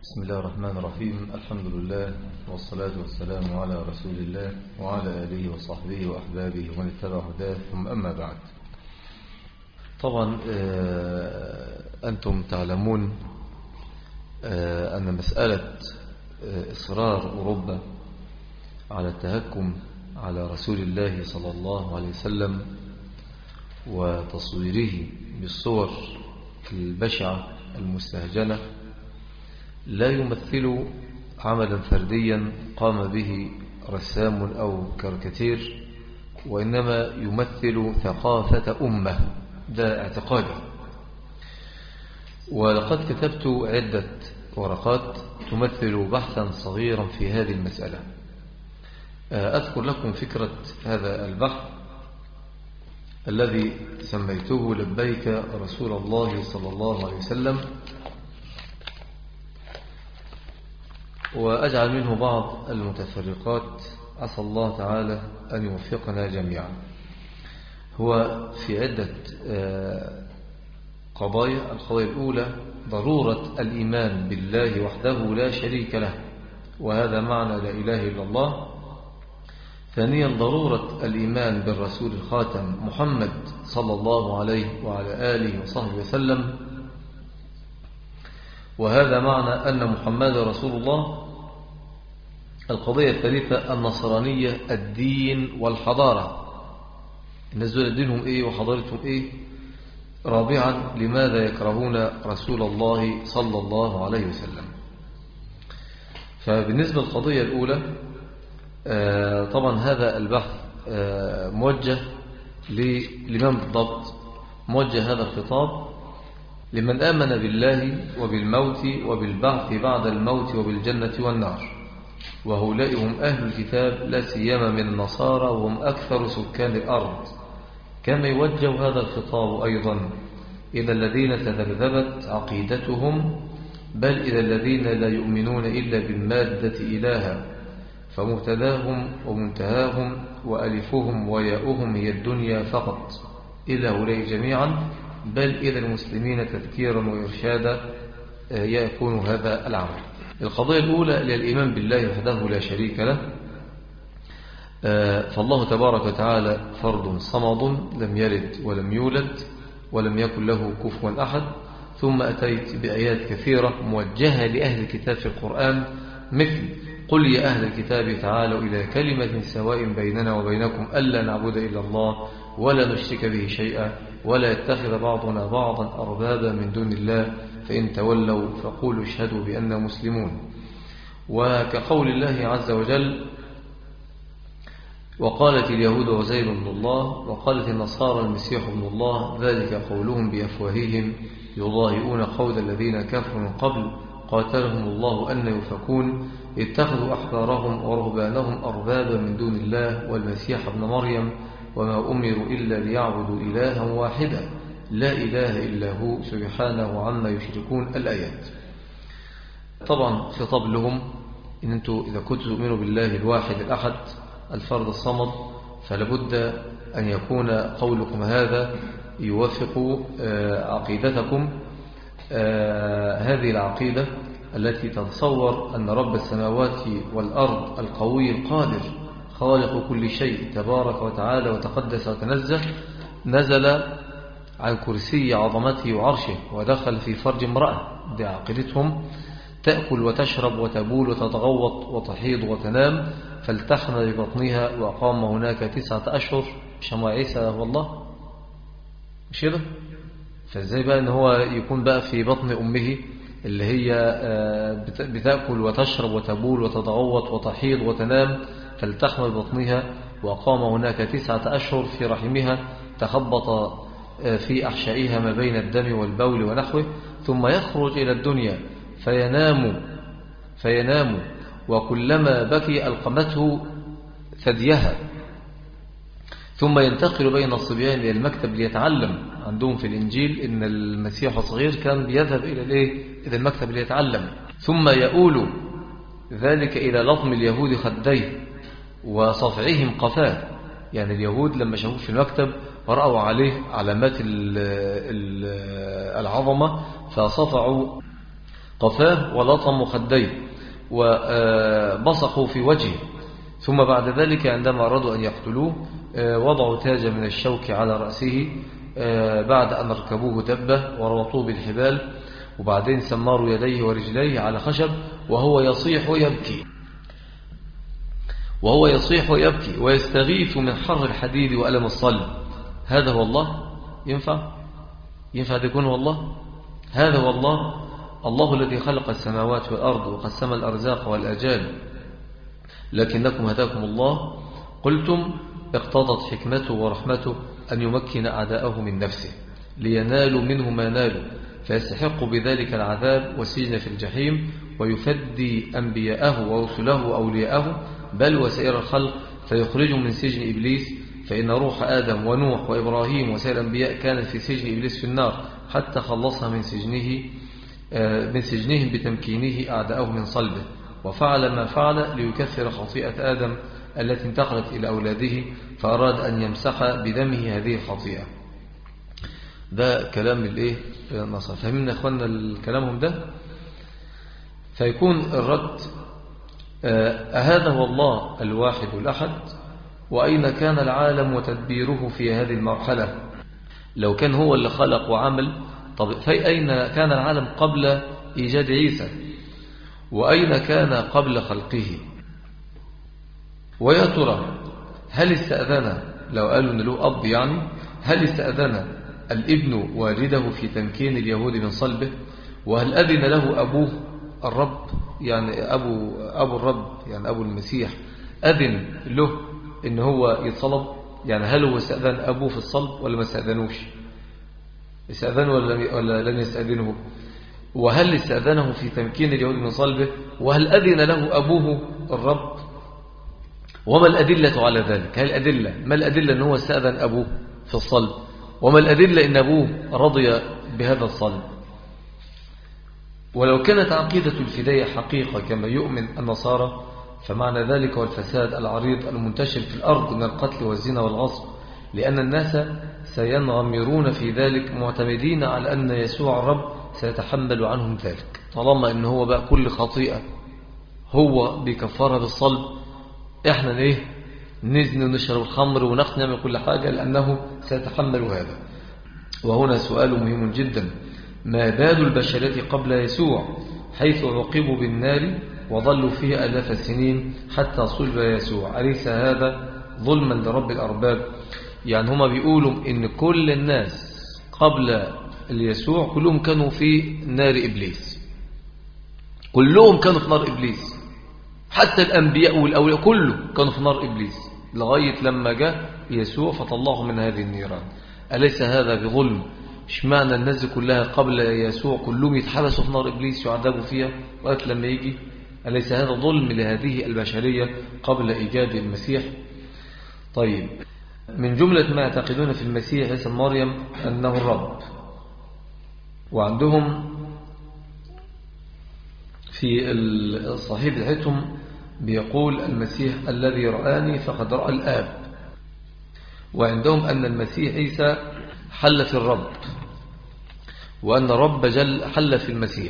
بسم الله الرحمن الرحيم الحمد لله والصلاة والسلام على رسول الله وعلى آله وصحبه وأحبابه ومن اتبع هداه ثم أما بعد طبعا أنتم تعلمون أن مسألة إصرار أوروبا على التهكم على رسول الله صلى الله عليه وسلم وتصويره بالصور البشعة المستهجنة لا يمثل عملا فرديا قام به رسام أو كاركتير وإنما يمثل ثقافة أمة ده اعتقادي ولقد كتبت عدة ورقات تمثل بحثا صغيرا في هذه المسألة أذكر لكم فكرة هذا البحث الذي سميته لبيك رسول الله صلى الله عليه وسلم وأجعل منه بعض المتفرقات عسى الله تعالى أن يوفقنا جميعا هو في عدة قضايا القضايا الأولى ضرورة الإيمان بالله وحده لا شريك له وهذا معنى لا إله إلا الله ثانيا ضرورة الإيمان بالرسول الخاتم محمد صلى الله عليه وعلى آله وصحبه وسلم وهذا معنى أن محمد رسول الله القضية الثالثة النصرانية الدين والحضارة الناس دول دينهم إيه وحضارتهم إيه رابعا لماذا يكرهون رسول الله صلى الله عليه وسلم فبالنسبة للقضية الأولى طبعا هذا البحث موجه لمن بالضبط موجه هذا الخطاب لمن آمن بالله وبالموت وبالبعث بعد الموت وبالجنة والنار وهؤلاء هم أهل الكتاب لا سيما من النصارى وهم أكثر سكان الأرض كما يوجه هذا الخطاب أيضا إلى الذين تذبذبت عقيدتهم بل إلى الذين لا يؤمنون إلا بالمادة إلها فمبتداهم ومنتهاهم وألفهم وياؤهم هي الدنيا فقط إلى هؤلاء جميعا بل إلى المسلمين تذكيرا وإرشادا يكون هذا العمل القضية الأولى للإيمان بالله وحده لا شريك له فالله تبارك وتعالى فرد صمد لم يلد ولم يولد ولم يكن له كفوا أحد ثم أتيت بآيات كثيرة موجهة لأهل الكتاب في القرآن مثل قل يا أهل الكتاب تعالوا إلى كلمة سواء بيننا وبينكم ألا نعبد إلا الله ولا نشرك به شيئا ولا يتخذ بعضنا بعضا أربابا من دون الله فإن تولوا فقولوا اشهدوا بأننا مسلمون وكقول الله عز وجل وقالت اليهود وزير ابن الله وقالت النصارى المسيح ابن الله ذلك قولهم بأفواههم يضاهئون قول الذين كفروا من قبل قاتلهم الله أن يفكون اتخذوا أحبارهم ورهبانهم أربابا من دون الله والمسيح ابن مريم وما أمروا إلا ليعبدوا إلها واحدا لا إله إلا هو سبحانه عما يشركون الآيات طبعا خطاب لهم إن أنتم إذا كنتم تؤمنوا بالله الواحد الأحد الفرد الصمد فلابد أن يكون قولكم هذا يوافق عقيدتكم هذه العقيدة التي تتصور أن رب السماوات والأرض القوي القادر خالق كل شيء تبارك وتعالى وتقدس وتنزه نزل عن كرسي عظمته وعرشه ودخل في فرج امرأة دي عقيدتهم تأكل وتشرب وتبول وتتغوط وتحيض وتنام فالتحم ببطنها وأقام هناك تسعة أشهر شمع عيسى والله مش كده فازاي بقى ان هو يكون بقى في بطن أمه اللي هي بتأكل وتشرب وتبول وتتغوط وتحيض وتنام فالتحم ببطنها وأقام هناك تسعة أشهر في رحمها تخبط في أحشائها ما بين الدم والبول ونحوه ثم يخرج إلى الدنيا فينام فينام وكلما بكي ألقمته ثديها ثم ينتقل بين الصبيان إلى المكتب ليتعلم عندهم في الإنجيل إن المسيح الصغير كان بيذهب إلى الإيه؟ إلى المكتب ليتعلم ثم يؤول ذلك إلى لطم اليهود خديه وصفعهم قفاه يعني اليهود لما شافوه في المكتب ورأوا عليه علامات العظمة فصفعوا قفاه ولطم خديه وبصقوا في وجهه ثم بعد ذلك عندما أرادوا أن يقتلوه وضعوا تاجا من الشوك على رأسه بعد أن ركبوه دبة وربطوه بالحبال وبعدين سمروا يديه ورجليه على خشب وهو يصيح ويبكي وهو يصيح ويبكي ويستغيث من حر الحديد وألم الصلب هذا هو الله ينفع ينفع تكون هو الله هذا هو الله الله الذي خلق السماوات والأرض وقسم الأرزاق والأجال لكنكم هداكم الله قلتم اقتضت حكمته ورحمته أن يمكن أعداءه من نفسه لينالوا منه ما نالوا فيستحق بذلك العذاب والسجن في الجحيم ويفدي أنبياءه ورسله وأولياءه بل وسائر الخلق فيخرجهم من سجن إبليس فإن روح آدم ونوح وإبراهيم وسائر الأنبياء كانت في سجن إبليس في النار حتى خلصها من سجنه آه، من سجنهم بتمكينه أعداءه من صلبه وفعل ما فعل ليكثر خطيئة آدم التي انتقلت إلى أولاده فأراد أن يمسح بدمه هذه الخطيئة ده كلام الايه النصارى فهمنا اخواننا الكلامهم ده فيكون الرد آه، أهذا هو الله الواحد الأحد وأين كان العالم وتدبيره في هذه المرحلة لو كان هو اللي خلق وعمل طب في أين كان العالم قبل إيجاد عيسى وأين كان قبل خلقه ويا ترى هل استأذن لو قالوا أن له أب يعني هل استأذن الابن والده في تمكين اليهود من صلبه وهل أذن له أبوه الرب يعني أبو, أبو الرب يعني أبو المسيح أذن له إن هو يتصلب يعني هل هو استأذن أبوه في الصلب ولا ما استأذنوش استأذنوا ولا لم يستأذنه وهل استأذنه في تمكين اليهود من صلبه وهل أذن له أبوه الرب وما الأدلة على ذلك هل الأدلة ما الأدلة أنه استأذن أبوه في الصلب وما الأدلة أن أبوه رضي بهذا الصلب ولو كانت عقيدة الفداية حقيقة كما يؤمن النصارى فمعنى ذلك هو الفساد العريض المنتشر في الأرض من القتل والزنا والغصب لأن الناس سينغمرون في ذلك معتمدين على أن يسوع الرب سيتحمل عنهم ذلك طالما أنه هو بقى كل خطيئة هو بكفارة بالصلب احنا ايه نزن ونشرب الخمر ونقنع من كل حاجة لأنه سيتحمل هذا وهنا سؤال مهم جدا ما بال البشرية قبل يسوع حيث عوقبوا بالنار وظلوا فيه ألاف السنين حتى صلب يسوع أليس هذا ظلما لرب الأرباب يعني هما بيقولوا إن كل الناس قبل اليسوع كلهم كانوا في نار إبليس كلهم كانوا في نار إبليس حتى الأنبياء والأولياء كله كانوا في نار إبليس لغاية لما جاء يسوع فطلعهم من هذه النيران أليس هذا بظلم اشمعنى الناس كلها قبل يسوع كلهم يتحبسوا في نار إبليس يعذبوا فيها وقت لما يجي أليس هذا ظلم لهذه البشرية قبل إيجاد المسيح طيب من جملة ما يعتقدون في المسيح اسم مريم أنه الرب وعندهم في الصحيح بتاعتهم بيقول المسيح الذي رآني فقد رأى الآب وعندهم أن المسيح عيسى حل في الرب وأن رب جل حل في المسيح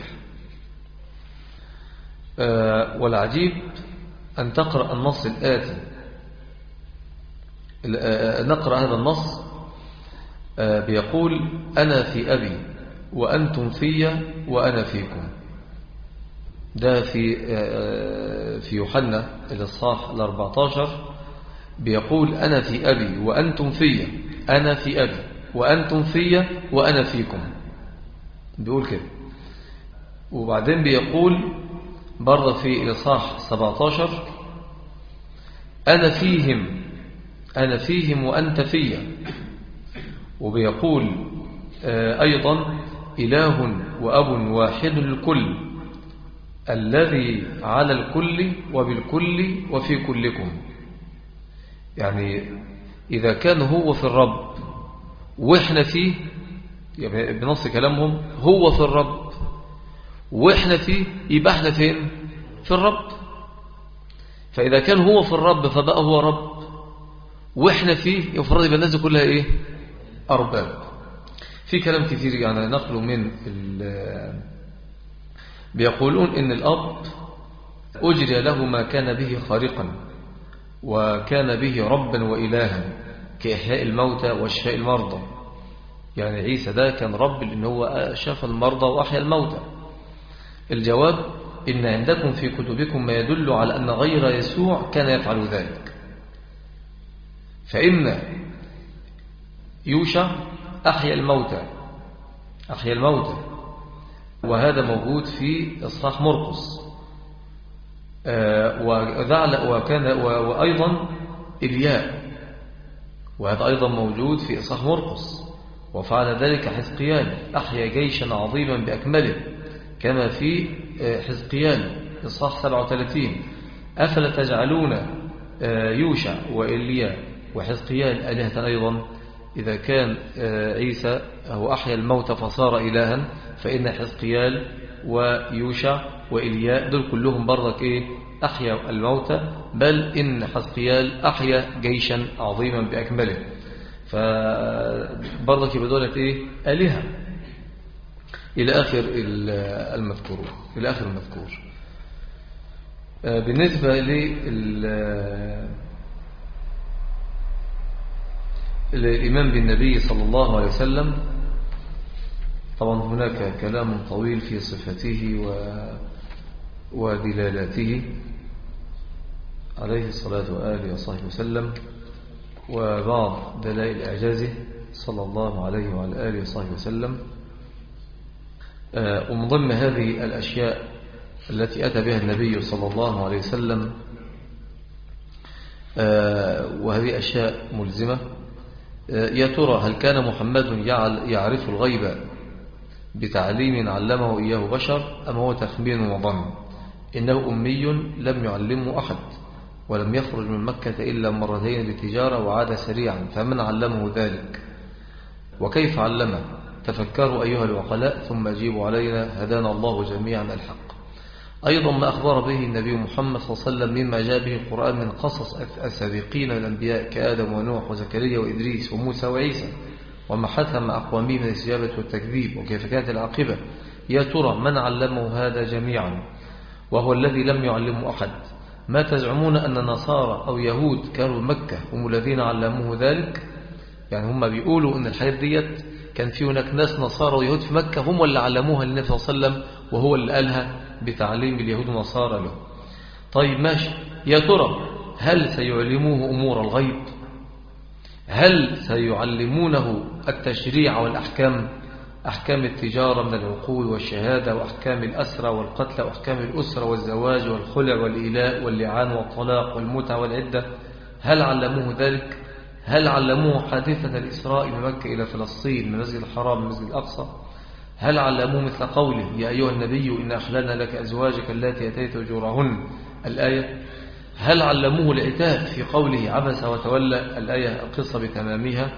آه، والعجيب أن تقرأ النص الآتي آه، نقرأ هذا النص آه، بيقول أنا في أبي وأنتم في وأنا فيكم ده في في يوحنا الإصحاح ال14 بيقول أنا في أبي وأنتم في أنا في أبي وأنتم في وأنا فيكم بيقول كده وبعدين بيقول برضه في الإصحاح 17 أنا فيهم أنا فيهم وأنت في وبيقول أيضا إله وأب واحد الكل الذي على الكل وبالكل وفي كلكم يعني إذا كان هو في الرب وإحنا فيه يعني بنص كلامهم هو في الرب وإحنا فيه يبقى إحنا فين في الرب فإذا كان هو في الرب فبقى هو رب وإحنا فيه يفرض يبقى الناس كلها إيه أرباب في كلام كثير يعني نقله من بيقولون إن الأب أجري له ما كان به خارقا وكان به ربا وإلها كإحياء الموتى وشفاء المرضى يعني عيسى ده كان رب لأن هو شفى المرضى وأحيا الموتى الجواب إن عندكم في كتبكم ما يدل على أن غير يسوع كان يفعل ذلك فإن يوشع أحيا الموتى أحيا الموتى وهذا موجود في إصحاح مرقس آه، وكان وأيضا إلياء وهذا أيضا موجود في إصحاح مرقس وفعل ذلك حزقيال أحيا جيشا عظيما بأكمله كما في آه، حزقيال إصحاح 37 أفلا تجعلون آه، يوشع وإلياء وحزقيال آلهة أيضا إذا كان عيسى هو أحيا الموت فصار إلها فإن حزقيال ويوشع وإلياء دول كلهم برضك إيه أحيا الموتى بل إن حزقيال أحيا جيشا عظيما بأكمله فبرضك يبقى دولة إيه آلهة إلى آخر المذكور إلى آخر المذكور آه، بالنسبة للإيمان بالنبي صلى الله عليه وسلم طبعا هناك كلام طويل في صفته و ودلالاته عليه الصلاة وآله وصحبه وسلم وبعض دلائل إعجازه صلى الله عليه وعلى آله وصحبه وسلم آه، ومن ضمن هذه الأشياء التي أتى بها النبي صلى الله عليه وسلم آه، وهذه أشياء ملزمة آه، يا ترى هل كان محمد يعرف الغيب بتعليم علمه إياه بشر أم هو تخمين وظن إنه أمي لم يعلمه أحد ولم يخرج من مكة إلا مرتين للتجارة وعاد سريعا فمن علمه ذلك وكيف علمه تفكروا أيها العقلاء ثم أجيبوا علينا هدانا الله جميعا الحق أيضا ما أخبر به النبي محمد صلى الله عليه وسلم مما جاء به القرآن من قصص السابقين الأنبياء كآدم ونوح وزكريا وإدريس وموسى وعيسى وما حثم مع أقوامه من الإجابة والتكذيب وكيف كانت العاقبة يا ترى من علمه هذا جميعا وهو الذي لم يعلمه أحد ما تزعمون أن نصارى أو يهود كانوا مكة هم الذين علموه ذلك يعني هم بيقولوا أن الحياة ديت كان في هناك ناس نصارى ويهود في مكة هم اللي علموها للنبي صلى الله عليه وسلم وهو اللي قالها بتعليم اليهود ونصارى له طيب ماشي يا ترى هل سيعلموه أمور الغيب هل سيعلمونه التشريع والأحكام أحكام التجارة من العقول والشهادة وأحكام الأسرة والقتل وأحكام الأسرة والزواج والخلع والإيلاء واللعان والطلاق والمتع والعدة هل علموه ذلك؟ هل علموه حادثة الإسراء من مكة إلى فلسطين من مسجد الحرام من مسجد الأقصى؟ هل علموه مثل قوله يا أيها النبي إن أحللنا لك أزواجك التي أتيت أجورهن الآية هل علموه العتاب في قوله عبس وتولى الآية القصة بتمامها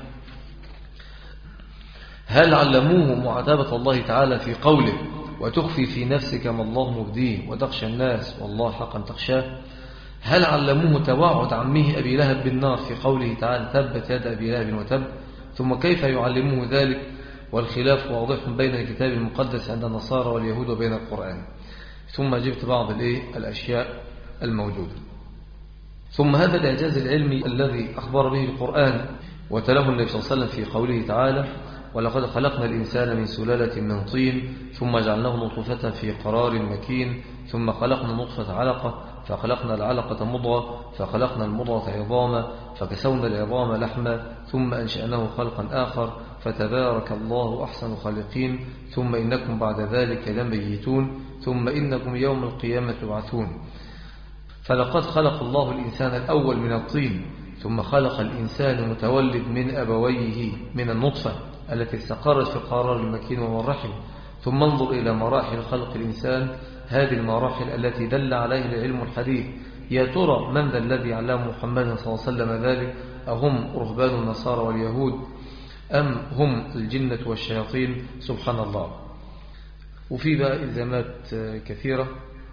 هل علموه معاتبة الله تعالى في قوله وتخفي في نفسك ما الله مبديه وتخشى الناس والله حقا تخشاه هل علموه توعد عمه أبي لهب بالنار في قوله تعالى تبت يد أبي لهب وتب ثم كيف يعلموه ذلك والخلاف واضح بين الكتاب المقدس عند النصارى واليهود وبين القرآن ثم جبت بعض الأشياء الموجودة ثم هذا الإعجاز العلمي الذي أخبر به القرآن وتله النبي صلى الله عليه وسلم في قوله تعالى ولقد خلقنا الإنسان من سلالة من طين ثم جعلناه نطفة في قرار مكين ثم خلقنا نطفة علقة فخلقنا العلقة مضغة فخلقنا المضغة عظاما فكسونا العظام لحما ثم أنشأناه خلقا آخر فتبارك الله أحسن خالقين ثم إنكم بعد ذلك لميتون ثم إنكم يوم القيامة تبعثون فلقد خلق الله الإنسان الأول من الطين ثم خلق الإنسان متولد من أبويه من النطفة التي استقرت في قرار المكين وهو الرحم ثم انظر إلى مراحل خلق الإنسان هذه المراحل التي دل عليه العلم الحديث يا ترى من ذا الذي علم محمد صلى الله عليه وسلم ذلك أهم رهبان النصارى واليهود أم هم الجنة والشياطين سبحان الله وفي بقى إلزامات كثيرة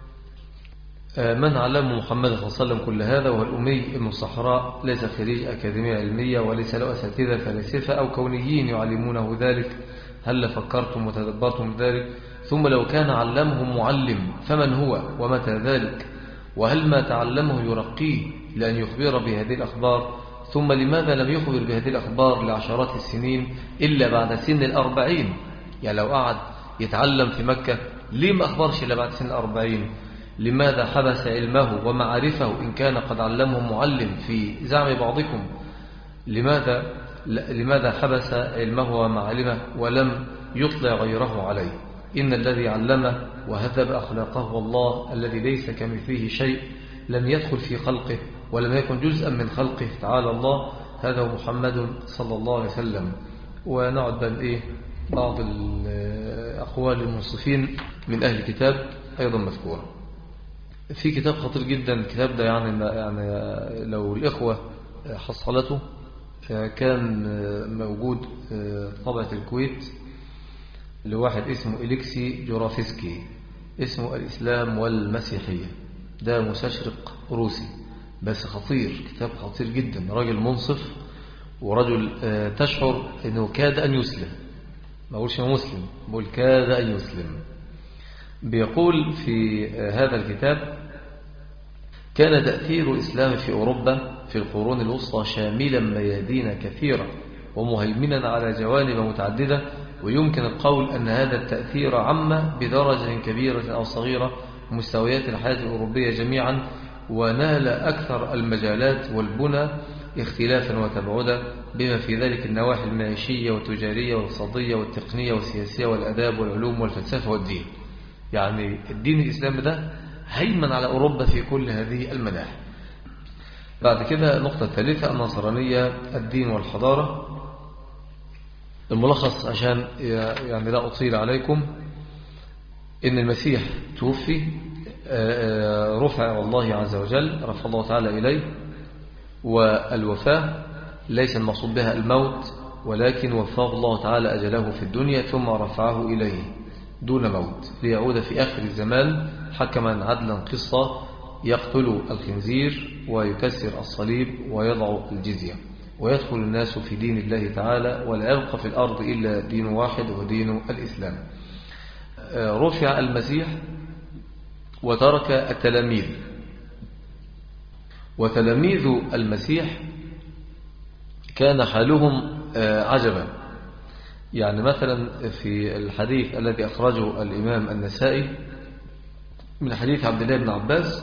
من علم محمد صلى الله عليه وسلم كل هذا وهو الأمي ابن الصحراء ليس خريج أكاديمية علمية وليس له أساتذة فلسفة أو كونيين يعلمونه ذلك هل فكرتم وتدبرتم ذلك ثم لو كان علمه معلم فمن هو ومتى ذلك وهل ما تعلمه يرقيه لأن يخبر بهذه الأخبار ثم لماذا لم يخبر بهذه الأخبار لعشرات السنين إلا بعد سن الأربعين يعني لو قعد يتعلم في مكة ليه ما أخبرش إلا بعد سن الأربعين لماذا حبس علمه ومعرفه إن كان قد علمه معلم في زعم بعضكم لماذا لماذا حبس علمه ومعلمه ولم يطلع غيره عليه إن الذي علمه وهذب أخلاقه الله الذي ليس كمثله شيء لم يدخل في خلقه ولم يكن جزءا من خلقه تعالى الله هذا هو محمد صلى الله عليه وسلم ونعد بل إيه بعض الأقوال المنصفين من أهل الكتاب أيضا مذكورة في كتاب خطير جدا الكتاب ده يعني, يعني لو الإخوة حصلته كان موجود طبعة الكويت لواحد اسمه إليكسي جورافسكي اسمه الإسلام والمسيحية ده مستشرق روسي بس خطير كتاب خطير جدا راجل منصف ورجل تشعر أنه كاد أن يسلم ما أقولش مسلم بقول كاد أن يسلم بيقول في هذا الكتاب كان تأثير الإسلام في أوروبا في القرون الوسطى شاملا ميادين كثيرة ومهيمنا على جوانب متعددة ويمكن القول أن هذا التأثير عم بدرجة كبيرة أو صغيرة مستويات الحياة الأوروبية جميعا ونال أكثر المجالات والبنى اختلافا وتبعدا بما في ذلك النواحي المعيشية والتجارية والاقتصادية والتقنية والسياسية والأداب والعلوم والفلسفة والدين يعني الدين الإسلامي ده هيمن على أوروبا في كل هذه المناحي بعد كده النقطة الثالثة النصرانية الدين والحضارة الملخص عشان يعني لا أطيل عليكم إن المسيح توفي رفع الله عز وجل رفع الله تعالى إليه والوفاة ليس المقصود بها الموت ولكن وفاه الله تعالى أجله في الدنيا ثم رفعه إليه دون موت ليعود في آخر الزمان حكما عدلا قصة يقتل الخنزير ويكسر الصليب ويضع الجزية ويدخل الناس في دين الله تعالى ولا يبقى في الأرض إلا دين واحد ودين الإسلام رفع المسيح وترك التلاميذ وتلاميذ المسيح كان حالهم عجبا يعني مثلا في الحديث الذي أخرجه الإمام النسائي من حديث عبد الله بن عباس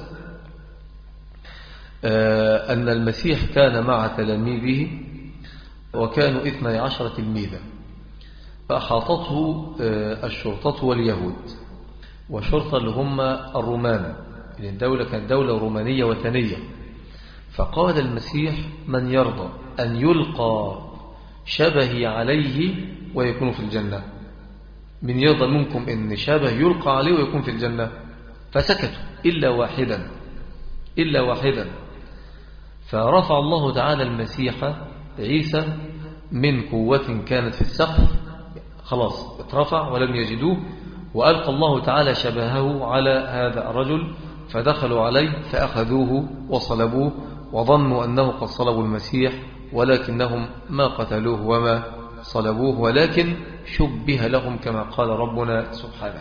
أن المسيح كان مع تلاميذه وكانوا اثني عشر تلميذا فأحاطته الشرطة واليهود وشرطة اللي هم الرومان يعني الدولة كانت دولة رومانية وثنية فقال المسيح من يرضى أن يلقى شبهي عليه ويكون في الجنة من يرضى منكم أن شبه يلقى عليه ويكون في الجنة فسكتوا إلا واحدا إلا واحدا فرفع الله تعالى المسيح عيسى من قوة كانت في السقف خلاص اترفع ولم يجدوه وألقى الله تعالى شبهه على هذا الرجل فدخلوا عليه فأخذوه وصلبوه وظنوا أنه قد صلبوا المسيح ولكنهم ما قتلوه وما صلبوه ولكن شبه لهم كما قال ربنا سبحانه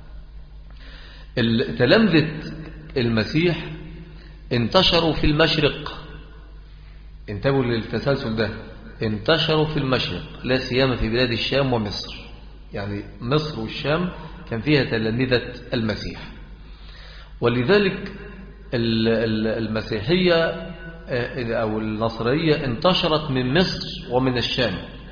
تلامذة المسيح انتشروا في المشرق انتبهوا للتسلسل ده انتشروا في المشرق لا سيما في بلاد الشام ومصر يعني مصر والشام كان فيها تلامذة المسيح ولذلك المسيحية أو النصرية انتشرت من مصر ومن الشام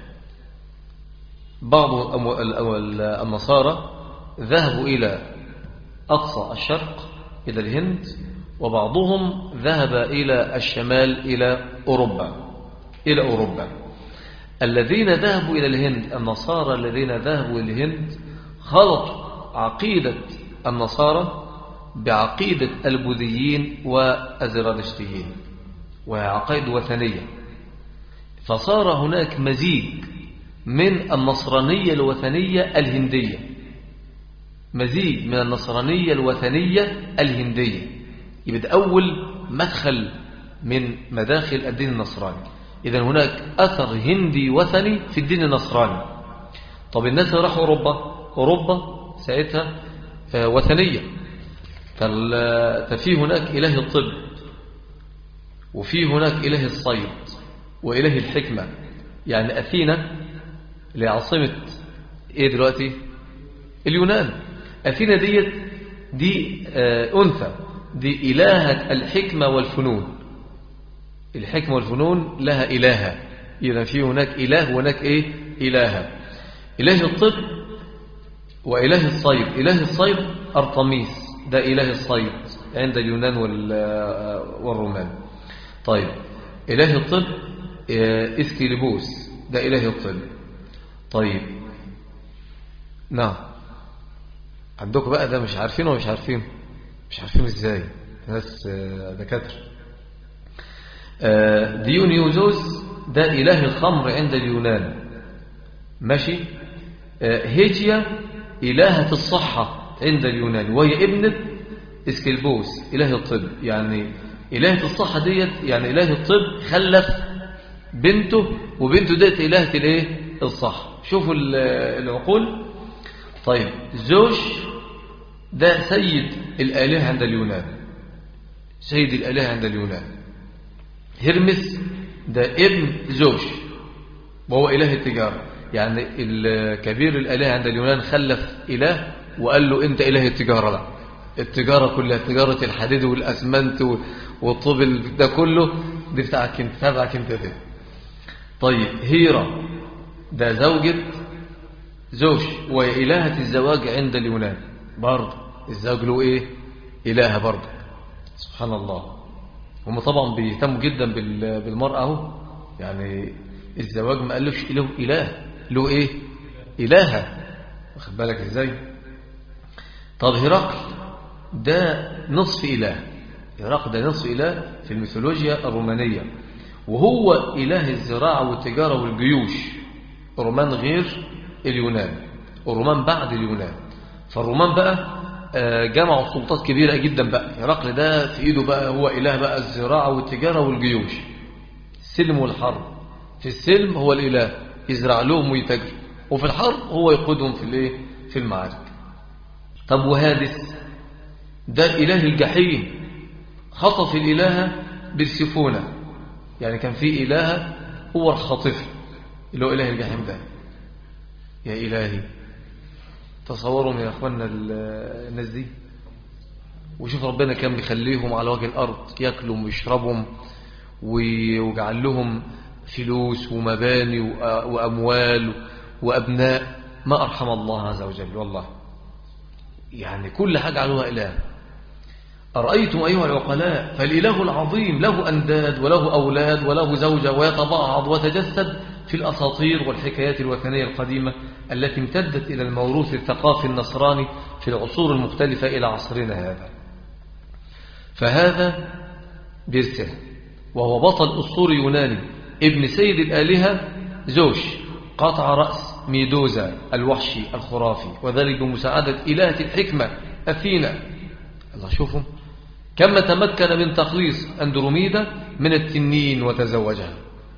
بعض النصارى ذهبوا إلى أقصى الشرق إلى الهند وبعضهم ذهب إلى الشمال إلى أوروبا إلى أوروبا الذين ذهبوا إلى الهند النصارى الذين ذهبوا إلى الهند خلطوا عقيدة النصارى بعقيدة البوذيين والزرادشتيين وهي عقائد وثنية فصار هناك مزيج من النصرانية الوثنية الهندية مزيج من النصرانية الوثنية الهندية يبقى أول مدخل من مداخل الدين النصراني إذا هناك أثر هندي وثني في الدين النصراني طب الناس اللي راحوا أوروبا أوروبا ساعتها آه، وثنية ففي هناك إله الطب وفي هناك إله الصيد وإله الحكمة يعني أثينا لعاصمة إيه دلوقتي اليونان أثينا ديت دي آه، أنثى دي إلهة الحكمة والفنون الحكمة والفنون لها إلهة إذا في هناك إله وهناك إيه إلهة إله الطب وإله الصيد إله الصيد أرطميس ده إله الصيد عند اليونان والرومان طيب إله الطب آه، إسكيليبوس ده إله الطب طيب نعم عندكم بقى ده مش عارفينه ومش عارفينه مش عارفين ازاي ناس آه، دكاتره آه، ديونيوزوس ده إله الخمر عند اليونان ماشي هيجيا إلهة الصحة عند اليونان وهي ابنة اسكيلبوس إله الطب يعني إلهة الصحة ديت يعني إله الطب خلف بنته وبنته ديت إلهة الإيه الصحة شوفوا العقول طيب زوج ده سيد الآلهة عند اليونان سيد الآلهة عند اليونان هرمس ده ابن زوج وهو إله التجارة يعني الكبير الآلهة عند اليونان خلف إله وقال له أنت إله التجارة لا التجارة كلها تجارة الحديد والأسمنت والطوب ده كله دي بتاعك انت تبعك انت ده طيب هيرا ده زوجة زوج وإلهة الزواج عند اليونان برضه الزوج له ايه إلهة برضه سبحان الله هم طبعا بيهتموا جدا بالمرأة اهو يعني الزواج ما قالوش له إله له ايه إلهة واخد بالك ازاي طب هرقل ده نصف إله هرقل ده نصف إله في الميثولوجيا الرومانية وهو إله الزراعة والتجارة والجيوش الرومان غير اليونان الرومان بعد اليونان فالرومان بقى آه، جمعوا سلطات كبيرة جدا بقى هرقل ده في ايده بقى هو إله بقى الزراعة والتجارة والجيوش السلم والحرب في السلم هو الإله يزرع لهم ويتجر وفي الحرب هو يقودهم في الايه في المعارك طب وهادس ده إله الجحيم خطف الإله بالسفونة يعني كان في إله هو الخاطف اللي هو إله الجحيم ده يا إلهي تصوروا يا أخوانا الناس دي وشوف ربنا كان بيخليهم على وجه الأرض يأكلوا ويشربهم ويجعل لهم فلوس ومباني وأموال وأبناء ما أرحم الله عز وجل والله يعني كل حاجة علوها إله أرأيتم أيها العقلاء فالإله العظيم له أنداد وله أولاد وله زوجة ويتبعض وتجسد في الأساطير والحكايات الوثنية القديمة التي امتدت إلى الموروث الثقافي النصراني في العصور المختلفة إلى عصرنا هذا فهذا بيرسه وهو بطل أسطوري يوناني ابن سيد الآلهة زوش قطع رأس ميدوزا الوحشي الخرافي وذلك بمساعدة إلهة الحكمة أثينا الله شوفهم كما تمكن من تخليص أندروميدا من التنين وتزوجها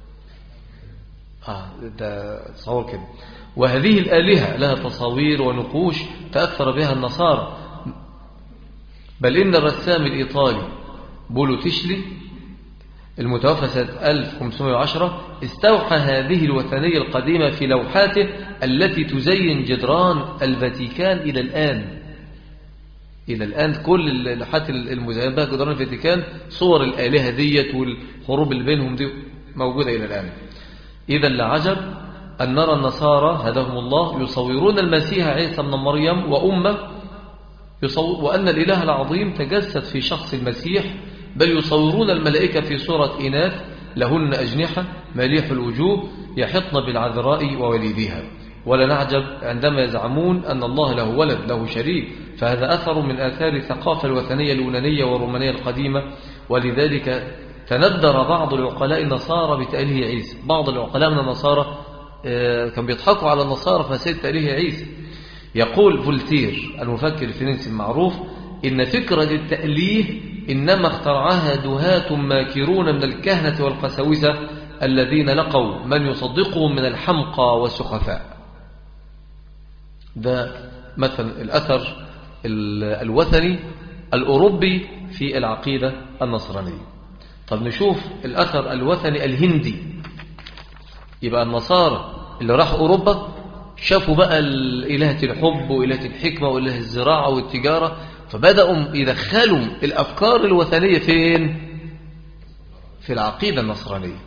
آه ده تصور كده وهذه الآلهة لها تصاوير ونقوش تأثر بها النصارى بل إن الرسام الإيطالي بولو تشلي المتوفى سنة 1510 استوحى هذه الوثنية القديمة في لوحاته التي تزين جدران الفاتيكان إلى الآن إلى الآن كل اللوحات المزينة بها جدران الفاتيكان صور الآلهة ديت والحروب اللي بينهم دي موجودة إلى الآن إذا لعجب أن نرى النصارى هداهم الله يصورون المسيح عيسى بن مريم وأمه يصور وأن الإله العظيم تجسد في شخص المسيح بل يصورون الملائكة في صورة إناث لهن أجنحة مليح الوجوه يحطن بالعذراء ووليدها ولا نعجب عندما يزعمون أن الله له ولد له شريك فهذا أثر من آثار الثقافة الوثنية اليونانية والرومانية القديمة ولذلك تندر بعض العقلاء النصارى بتأليه عيسى بعض العقلاء من النصارى آه، كان بيضحكوا على النصارى فسيد تأليه عيسى يقول فولتير المفكر الفرنسي المعروف إن فكرة التأليه إنما اخترعها دهاة ماكرون من الكهنة والقساوسة الذين لقوا من يصدقهم من الحمقى والسخفاء ده مثلا الأثر الوثني الأوروبي في العقيدة النصرانية طب نشوف الأثر الوثني الهندي يبقى النصارى اللي راحوا أوروبا شافوا بقى إلهة الحب وإلهة الحكمة وإله الزراعة والتجارة فبدأوا يدخلوا الأفكار الوثنية فين؟ في العقيدة النصرانية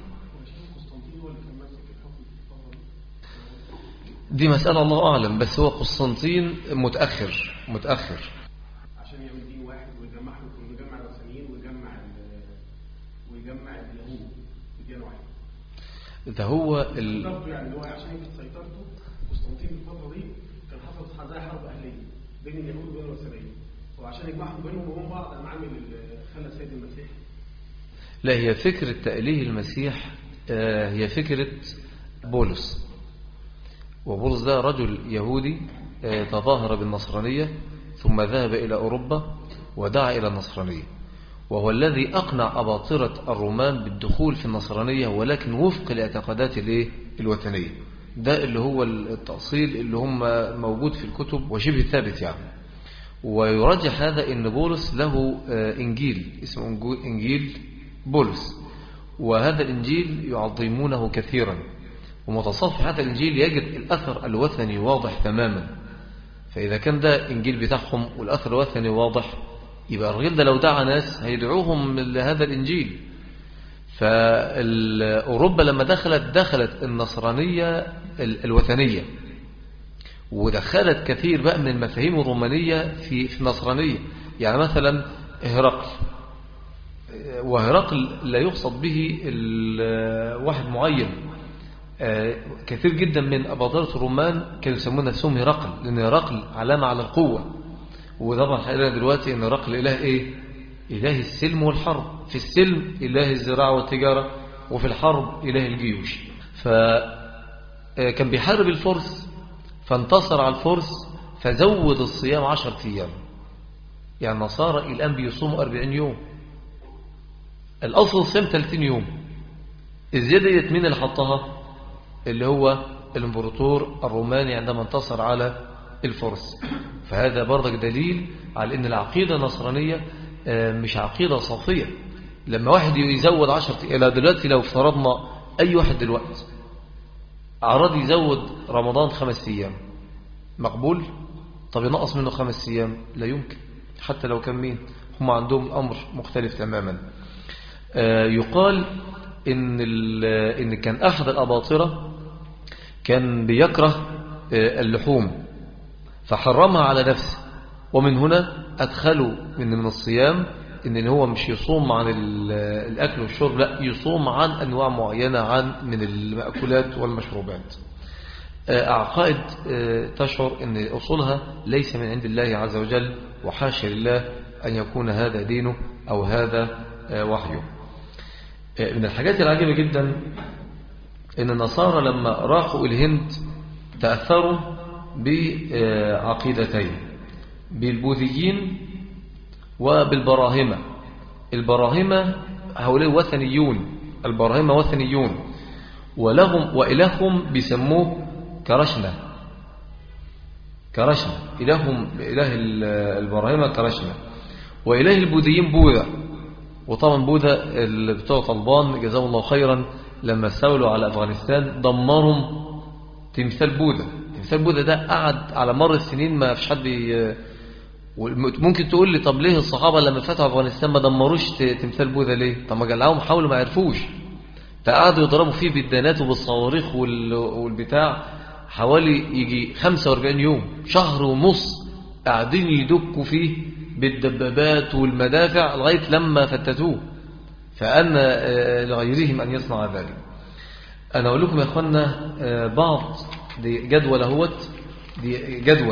دي مسألة الله أعلم بس هو قسطنطين متأخر متأخر عشان يعمل دين واحد ويجمعهم ويجمع الوثنيين ويجمع ويجمع اليهود في دين واحد ده هو ال... يعني هو عشان يجد سيطرته قسطنطين في الفترة دي كان حصل زي حرب أهلية بين اليهود وبين الوثنيين وعشان يجمعهم بينهم وبين بعض قام عامل خلى سيد المسيح لا هي فكرة تأليه المسيح هي فكرة بولس وبولس ده رجل يهودي تظاهر بالنصرانية ثم ذهب إلى أوروبا ودعا إلى النصرانية وهو الذي أقنع أباطرة الرومان بالدخول في النصرانية ولكن وفق الاعتقادات الوثنية ده اللي هو التأصيل اللي هم موجود في الكتب وشبه ثابت يعني ويرجح هذا ان بولس له انجيل اسمه انجيل بولس وهذا الانجيل يعظمونه كثيرا ومتصفح هذا الانجيل يجد الاثر الوثني واضح تماما فاذا كان ده انجيل بتاعهم والاثر الوثني واضح يبقى الراجل ده لو دعا ناس هيدعوهم لهذا الانجيل فاوروبا لما دخلت دخلت النصرانيه الوثنيه ودخلت كثير بقى من المفاهيم الرومانية في في النصرانية يعني مثلا هرقل وهرقل لا يقصد به واحد معين كثير جدا من أباطرة الرومان كانوا يسمون نفسهم هرقل لأن هرقل علامة على القوة وطبعا حقيقة دلوقتي أن هرقل إله إيه إله السلم والحرب في السلم إله الزراعة والتجارة وفي الحرب إله الجيوش فكان بيحارب الفرس فانتصر على الفرس فزود الصيام عشر أيام يعني النصارى الآن بيصوموا أربعين يوم الأصل الصيام 30 يوم الزيادة ديت مين اللي حطها اللي هو الامبراطور الروماني عندما انتصر على الفرس فهذا برضك دليل على ان العقيدة النصرانية مش عقيدة صافية لما واحد يزود عشر إلى دلوقتي لو افترضنا أي واحد دلوقتي أراد يزود رمضان خمس أيام مقبول طب ينقص منه خمس أيام لا يمكن حتى لو كان مين هم عندهم الأمر مختلف تماما آه يقال إن, إن كان أحد الأباطرة كان بيكره آه اللحوم فحرمها على نفسه ومن هنا أدخلوا من من الصيام إن هو مش يصوم عن الأكل والشرب لا يصوم عن أنواع معينة عن من المأكولات والمشروبات عقائد تشعر أن أصولها ليس من عند الله عز وجل وحاشا لله أن يكون هذا دينه أو هذا وحيه من الحاجات العجيبة جدا أن النصارى لما راحوا الهند تأثروا بعقيدتين بالبوذيين وبالبراهمة البراهمة هؤلاء وثنيون البراهمة وثنيون ولهم وإلههم بيسموه كرشنة كرشنة إلههم إله البراهمة كرشنة وإله البوذيين بوذا وطبعا بوذا اللي بتوع طلبان جزاهم الله خيرا لما استولوا على أفغانستان دمرهم تمثال بوذا تمثال بوذا ده قعد على مر السنين ما فيش حد ممكن تقول لي طب ليه الصحابة لما فتحوا أفغانستان ما دمروش تمثال بوذا ليه طب ما جلعوهم حاولوا ما عرفوش فقعدوا يضربوا فيه بالدانات وبالصواريخ والبتاع حوالي يجي 45 يوم شهر ونص قاعدين يدكوا فيه بالدبابات والمدافع لغاية لما فتتوه فأن لغيرهم أن يصنع ذلك أنا أقول لكم يا أخوانا بعض دي جدول اهوت دي جدول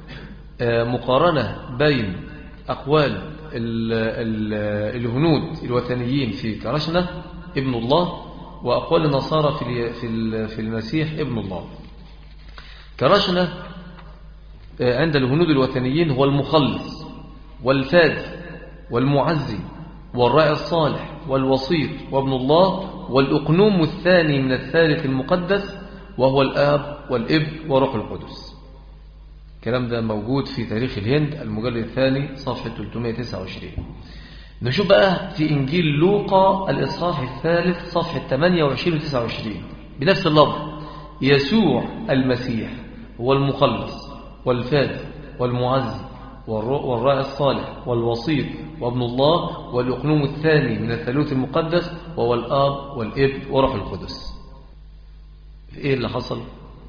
مقارنة بين أقوال ال ال الهنود الوثنيين في كرشنة ابن الله وأقوال النصارى في في في المسيح ابن الله كرشنة عند الهنود الوثنيين هو المخلص والفادي والمعزي والراعي الصالح والوسيط وابن الله والأقنوم الثاني من الثالث المقدس وهو الآب والإب وروح القدس الكلام ده موجود في تاريخ الهند المجلد الثاني صفحة 329 نشوف بقى في إنجيل لوقا الإصحاح الثالث صفحة 28 و 29 بنفس اللفظ يسوع المسيح هو المخلص والفادي والمعزي والراعي الصالح والوسيط وابن الله والأقنوم الثاني من الثالوث المقدس وهو الآب والابن وروح القدس إيه اللي حصل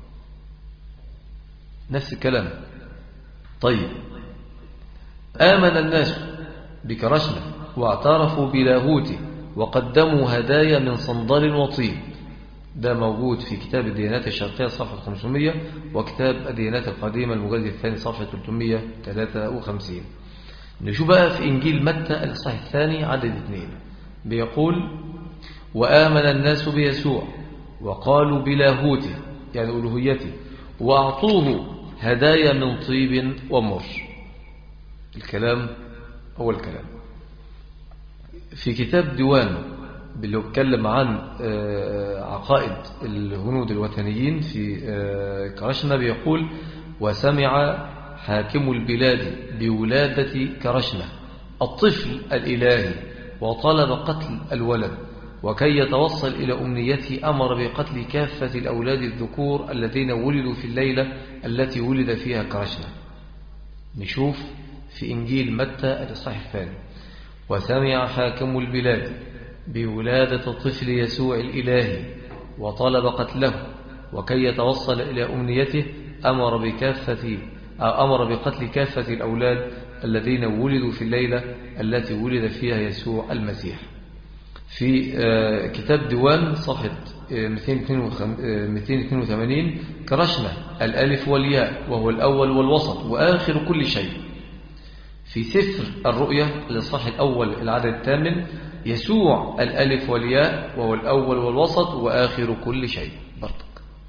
نفس الكلام طيب آمن الناس بكرشنا واعترفوا بلاهوته وقدموا هدايا من صندل وطيب ده موجود في كتاب الديانات الشرقية صفحة 500 وكتاب الديانات القديمة المجلد الثاني صفحة 353 نشوف بقى في إنجيل متى الإصحاح الثاني عدد اثنين بيقول وآمن الناس بيسوع وقالوا بلاهوته يعني ألوهيته وأعطوه هدايا من طيب ومر الكلام هو الكلام في كتاب ديوان اللي بيتكلم عن عقائد الهنود الوثنيين في كرشنا بيقول وسمع حاكم البلاد بولادة كرشنا الطفل الإلهي وطلب قتل الولد وكي يتوصل إلى أمنيته أمر بقتل كافة الأولاد الذكور الذين ولدوا في الليلة التي ولد فيها كرشنا نشوف في إنجيل متى الإصحاح الثاني وسمع حاكم البلاد بولادة الطفل يسوع الإلهي وطلب قتله وكي يتوصل إلى أمنيته أمر بكافة أو أمر بقتل كافة الأولاد الذين ولدوا في الليلة التي ولد فيها يسوع المسيح في كتاب ديوان صفحة 282 كرشنا الألف والياء وهو الأول والوسط وآخر كل شيء في سفر الرؤية الإصحاح الأول العدد الثامن يسوع الألف والياء وهو الأول والوسط وآخر كل شيء برضك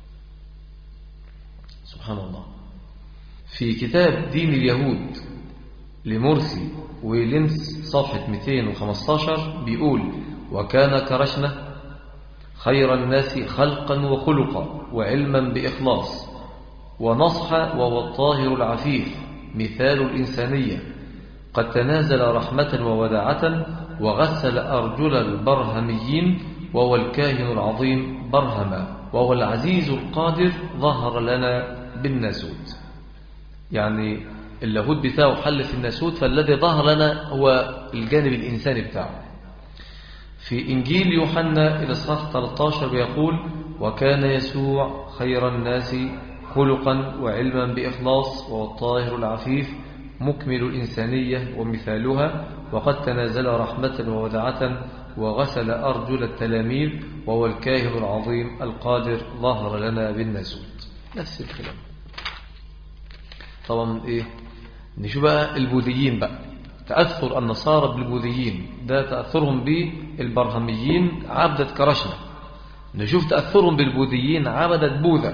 سبحان الله في كتاب دين اليهود لمرسي ويلينس صفحة 215 بيقول وكان كرشنة خير الناس خلقا وخلقا وعلما بإخلاص ونصح وهو الطاهر العفيف مثال الإنسانية قد تنازل رحمة ووداعة وغسل أرجل البرهميين وهو الكاهن العظيم برهما وهو العزيز القادر ظهر لنا بالناسوت يعني اللاهوت بتاعه حل في الناسوت فالذي ظهر لنا هو الجانب الإنساني بتاعه في إنجيل يوحنا الإصحاح 13 بيقول وكان يسوع خير الناس خلقا وعلما بإخلاص وهو الطاهر العفيف مكمل الإنسانية ومثالها وقد تنازل رحمة وودعة وغسل أرجل التلاميذ وهو الكاهن العظيم القادر ظهر لنا بالناسوت نفس الكلام طبعا إيه نشوف بقى البوذيين بقى تأثر النصارى بالبوذيين ده تأثرهم بالبرهميين عبدة كرشنا نشوف تأثرهم بالبوذيين عبدة بوذا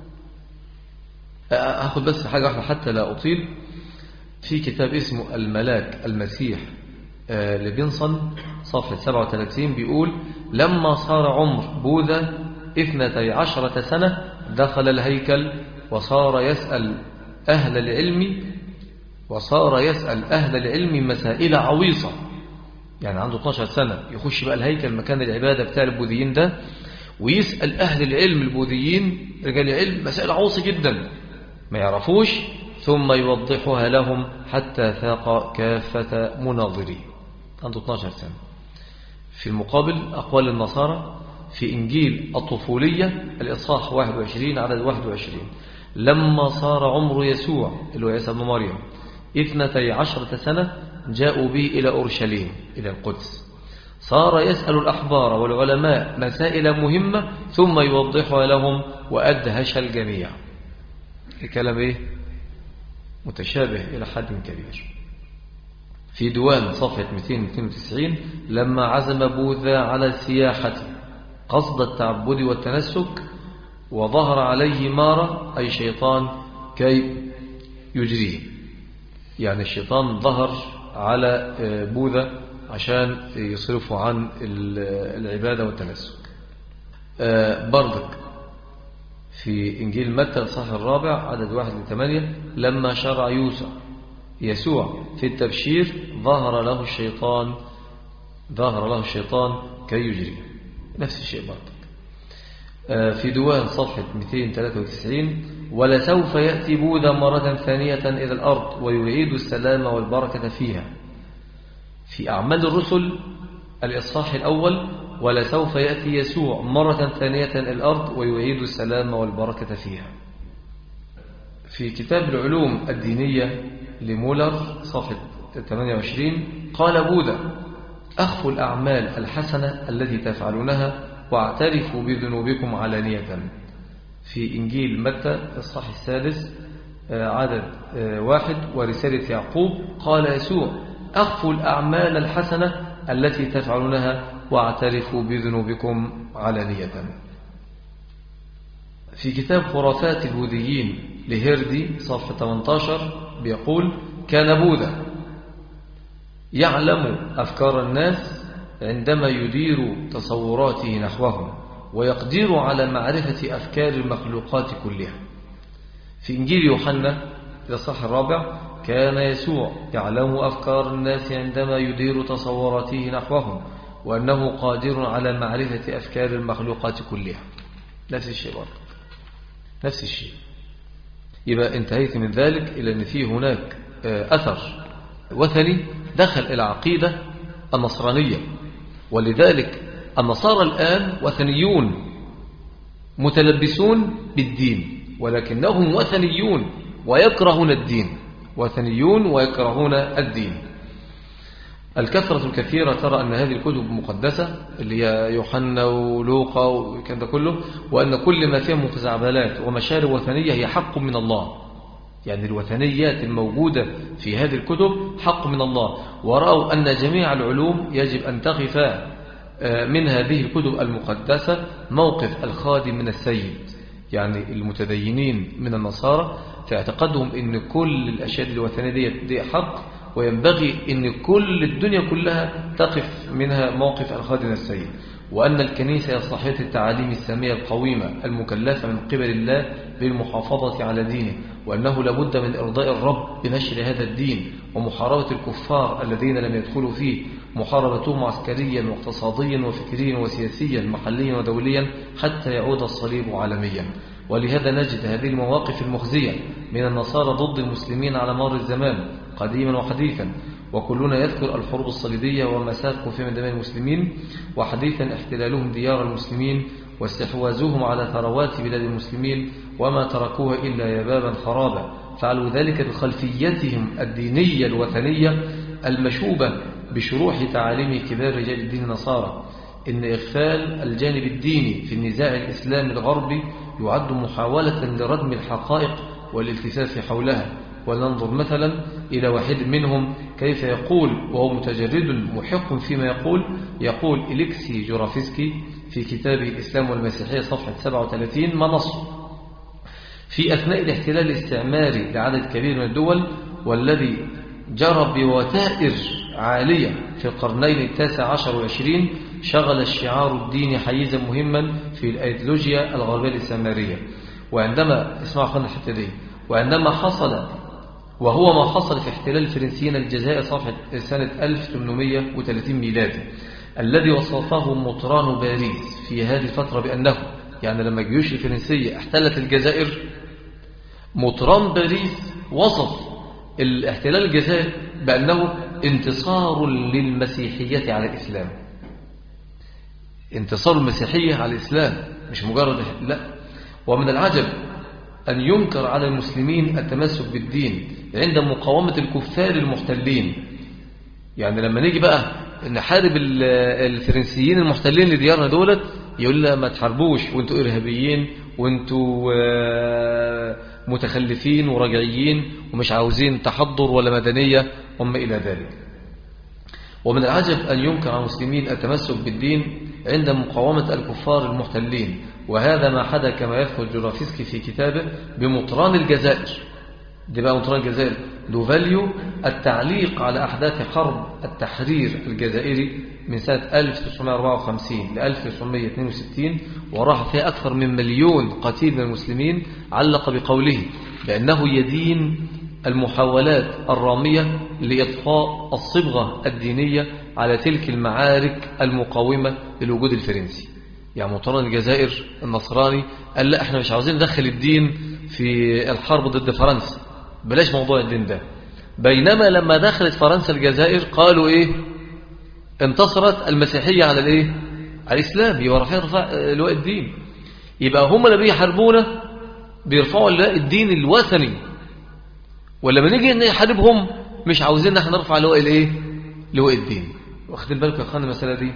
هاخد بس حاجة واحدة حتى لا أطيل في كتاب اسمه الملاك المسيح لبنصن صفحة 37 بيقول لما صار عمر بوذا اثنتي عشرة سنة دخل الهيكل وصار يسأل أهل العلم وصار يسأل أهل العلم مسائل عويصة يعني عنده 12 سنة يخش بقى الهيكل مكان العبادة بتاع البوذيين ده ويسأل أهل العلم البوذيين رجال العلم مسائل عويصة جدا ما يعرفوش ثم يوضحها لهم حتى ثاق كافة مناظريه عنده 12 سنة في المقابل أقوال النصارى في إنجيل الطفولية الإصحاح 21 عدد 21 لما صار عمر يسوع اللي هو عيسى بن مريم اثنتي عشرة سنة جاءوا به إلى أورشليم إلى القدس صار يسأل الأحبار والعلماء مسائل مهمة ثم يوضحها لهم وأدهش الجميع الكلام إيه؟ متشابه إلى حد كبير في ديوان صفحة 292 لما عزم بوذا على السياحة قصد التعبد والتنسك وظهر عليه مارة أي شيطان كي يجريه يعني الشيطان ظهر على بوذا عشان يصرفه عن العبادة والتنسك برضك في إنجيل متى الصح الرابع عدد واحد لثمانية لما شرع يوسف يسوع في التبشير ظهر له الشيطان ظهر له الشيطان كي يجري نفس الشيء برضك آه، في دوان صفحة 293 ولسوف يأتي بوذا مرة ثانية إلى الأرض ويعيد السلام والبركة فيها في أعمال الرسل الإصحاح الأول ولسوف يأتي يسوع مرة ثانية إلى الأرض ويعيد السلام والبركة فيها في كتاب العلوم الدينية لمولر صفحة 28 قال بوذا أخفوا الأعمال الحسنة التي تفعلونها واعترفوا بذنوبكم علانية في إنجيل متى الصح السادس آه، عدد آه، واحد ورسالة يعقوب قال يسوع أخفوا الأعمال الحسنة التي تفعلونها واعترفوا بذنوبكم علانية في كتاب خرافات البوذيين لهيردي صفحة 18 بيقول كان بوذا يعلم أفكار الناس عندما يدير تصوراته نحوهم ويقدر على معرفة أفكار المخلوقات كلها في إنجيل يوحنا الصح الرابع كان يسوع يعلم أفكار الناس عندما يدير تصوراته نحوهم وأنه قادر على معرفة أفكار المخلوقات كلها نفس الشيء برضه نفس الشيء يبقى انتهيت من ذلك إلى أن فيه هناك آه، أثر وثني دخل إلى عقيدة النصرانية ولذلك النصارى الآن وثنيون متلبسون بالدين ولكنهم وثنيون ويكرهون الدين وثنيون ويكرهون الدين الكثرة الكثيرة ترى أن هذه الكتب مقدسة اللي هي يوحنا ولوقا وكذا كله وأن كل ما فيها متزعبلات ومشارب وثنية هي حق من الله يعني الوثنيات الموجودة في هذه الكتب حق من الله ورأوا أن جميع العلوم يجب أن تقف آه، من هذه الكتب المقدسة موقف الخادم من السيد يعني المتدينين من النصارى في اعتقادهم أن كل الأشياء الوثنية دي حق وينبغي أن كل الدنيا كلها تقف منها موقف الخادم السيد وأن الكنيسة يصلحية التعاليم السامية القويمة المكلفة من قبل الله بالمحافظة على دينه وأنه لابد من إرضاء الرب بنشر هذا الدين ومحاربة الكفار الذين لم يدخلوا فيه محاربتهم عسكريا واقتصاديا وفكريا وسياسيا محليا ودوليا حتى يعود الصليب عالميا ولهذا نجد هذه المواقف المخزية من النصارى ضد المسلمين على مر الزمان قديما وحديثا وكلنا يذكر الحروب الصليبية وما سافقوا في من دماء المسلمين وحديثا احتلالهم ديار المسلمين واستحواذهم على ثروات بلاد المسلمين وما تركوها إلا يبابا خرابا فعلوا ذلك بخلفيتهم الدينية الوثنية المشوبة بشروح تعاليم كبار رجال الدين النصارى إن إغفال الجانب الديني في النزاع الإسلامي الغربي يعد محاولة لردم الحقائق والالتفاف حولها ولننظر مثلا إلى واحد منهم كيف يقول وهو متجرد محق فيما يقول يقول إليكسي جورافسكي في كتاب الإسلام والمسيحية صفحة 37 ما نصه في أثناء الاحتلال الاستعماري لعدد كبير من الدول والذي جرى بوتائر عالية في القرنين التاسع عشر والعشرين شغل الشعار الديني حيزا مهما في الأيديولوجيا الغربية الاستعمارية وعندما اسمعوا خلنا الحتة دي وعندما حصل وهو ما حصل في احتلال الفرنسيين الجزائر صفحة سنة 1830 ميلادي الذي وصفه مطران باريس في هذه الفترة بأنه يعني لما الجيوش الفرنسية احتلت الجزائر مطران باريس وصف الاحتلال الجزائر بأنه انتصار للمسيحية على الإسلام انتصار المسيحية على الإسلام مش مجرد لا ومن العجب أن ينكر على المسلمين التمسك بالدين عند مقاومة الكفار المحتلين يعني لما نيجي بقى نحارب الفرنسيين المحتلين لديارنا دولت يقول لنا ما تحاربوش وانتوا إرهابيين وانتوا آه، متخلفين ورجعيين ومش عاوزين تحضر ولا مدنية وما إلى ذلك ومن العجب أن ينكر على المسلمين التمسك بالدين عند مقاومة الكفار المحتلين وهذا ما حدث كما يذكر جرافسكي في كتابه بمطران الجزائر دي بقى مطران الجزائر دوفاليو التعليق على أحداث حرب التحرير الجزائري من سنة 1954 ل 1962 وراح فيها أكثر من مليون قتيل من المسلمين علق بقوله بأنه يدين المحاولات الرامية لإطفاء الصبغة الدينية على تلك المعارك المقاومة للوجود الفرنسي يعني مطران الجزائر النصراني قال لا احنا مش عاوزين ندخل الدين في الحرب ضد فرنسا بلاش موضوع الدين ده بينما لما دخلت فرنسا الجزائر قالوا ايه انتصرت المسيحية على الايه على الاسلام يبقى رافعين رفع لواء الدين يبقى هم اللي بيحاربونا بيرفعوا لواء الدين الوثني ولما نيجي نحاربهم مش عاوزين احنا نرفع لواء الايه لواء الدين واخدين بالكم يا اخوانا المساله دي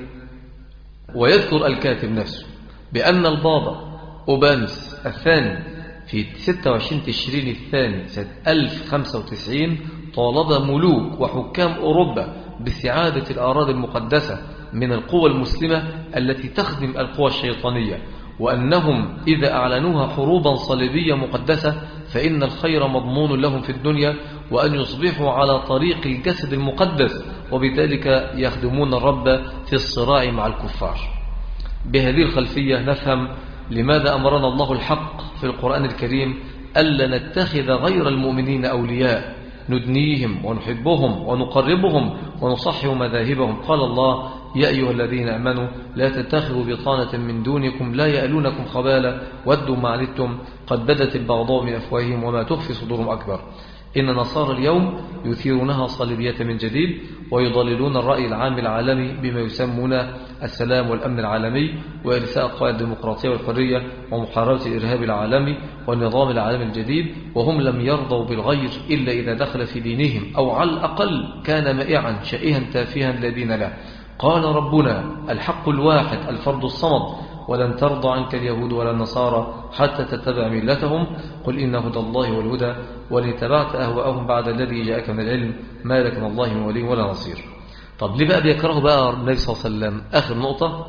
ويذكر الكاتب نفسه بأن البابا أوبانس الثاني في 26 تشرين الثاني سنة 1095 طالب ملوك وحكام أوروبا باستعادة الأراضي المقدسة من القوى المسلمة التي تخدم القوى الشيطانية وأنهم إذا أعلنوها حروبا صليبية مقدسة فإن الخير مضمون لهم في الدنيا وأن يصبحوا على طريق الجسد المقدس وبذلك يخدمون الرب في الصراع مع الكفار بهذه الخلفية نفهم لماذا أمرنا الله الحق في القرآن الكريم ألا نتخذ غير المؤمنين أولياء ندنيهم ونحبهم ونقربهم ونصحح مذاهبهم قال الله يا أيها الذين أمنوا لا تتخذوا بطانة من دونكم لا يألونكم خبالا ودوا ما عنتم قد بدت البغضاء من أفواههم وما تخفي صدورهم أكبر إن نصارى اليوم يثيرونها صليبية من جديد ويضللون الرأي العام العالمي بما يسمون السلام والأمن العالمي وإرساء قواعد الديمقراطية والحرية ومحاربة الإرهاب العالمي والنظام العالمي الجديد وهم لم يرضوا بالغير إلا إذا دخل في دينهم أو على الأقل كان مائعا شائها تافها لا دين له قال ربنا الحق الواحد الفرد الصمد ولن ترضى عنك اليهود ولا النصارى حتى تتبع ملتهم قل إن هدى الله والهدى ولن اتبعت أهواءهم بعد الذي جاءك من العلم ما لك من الله من ولي ولا نصير طب ليه بقى بيكرهوا بقى النبي صلى الله عليه وسلم آخر نقطة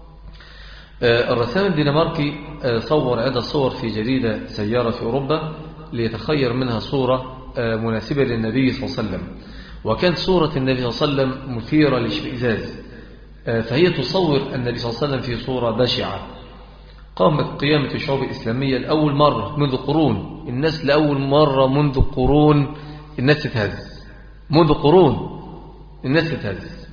آه الرسام الدنماركي آه صور عدة صور في جريدة سيارة في أوروبا ليتخير منها صورة آه مناسبة للنبي صلى الله عليه وسلم وكانت صورة النبي صلى الله عليه وسلم مثيرة لاشمئزاز فهي تصور النبي صلى الله عليه وسلم في صورة بشعة قامت قيامة الشعوب الإسلامية لأول مرة منذ قرون الناس لأول مرة منذ قرون الناس تتهز منذ قرون الناس تتهز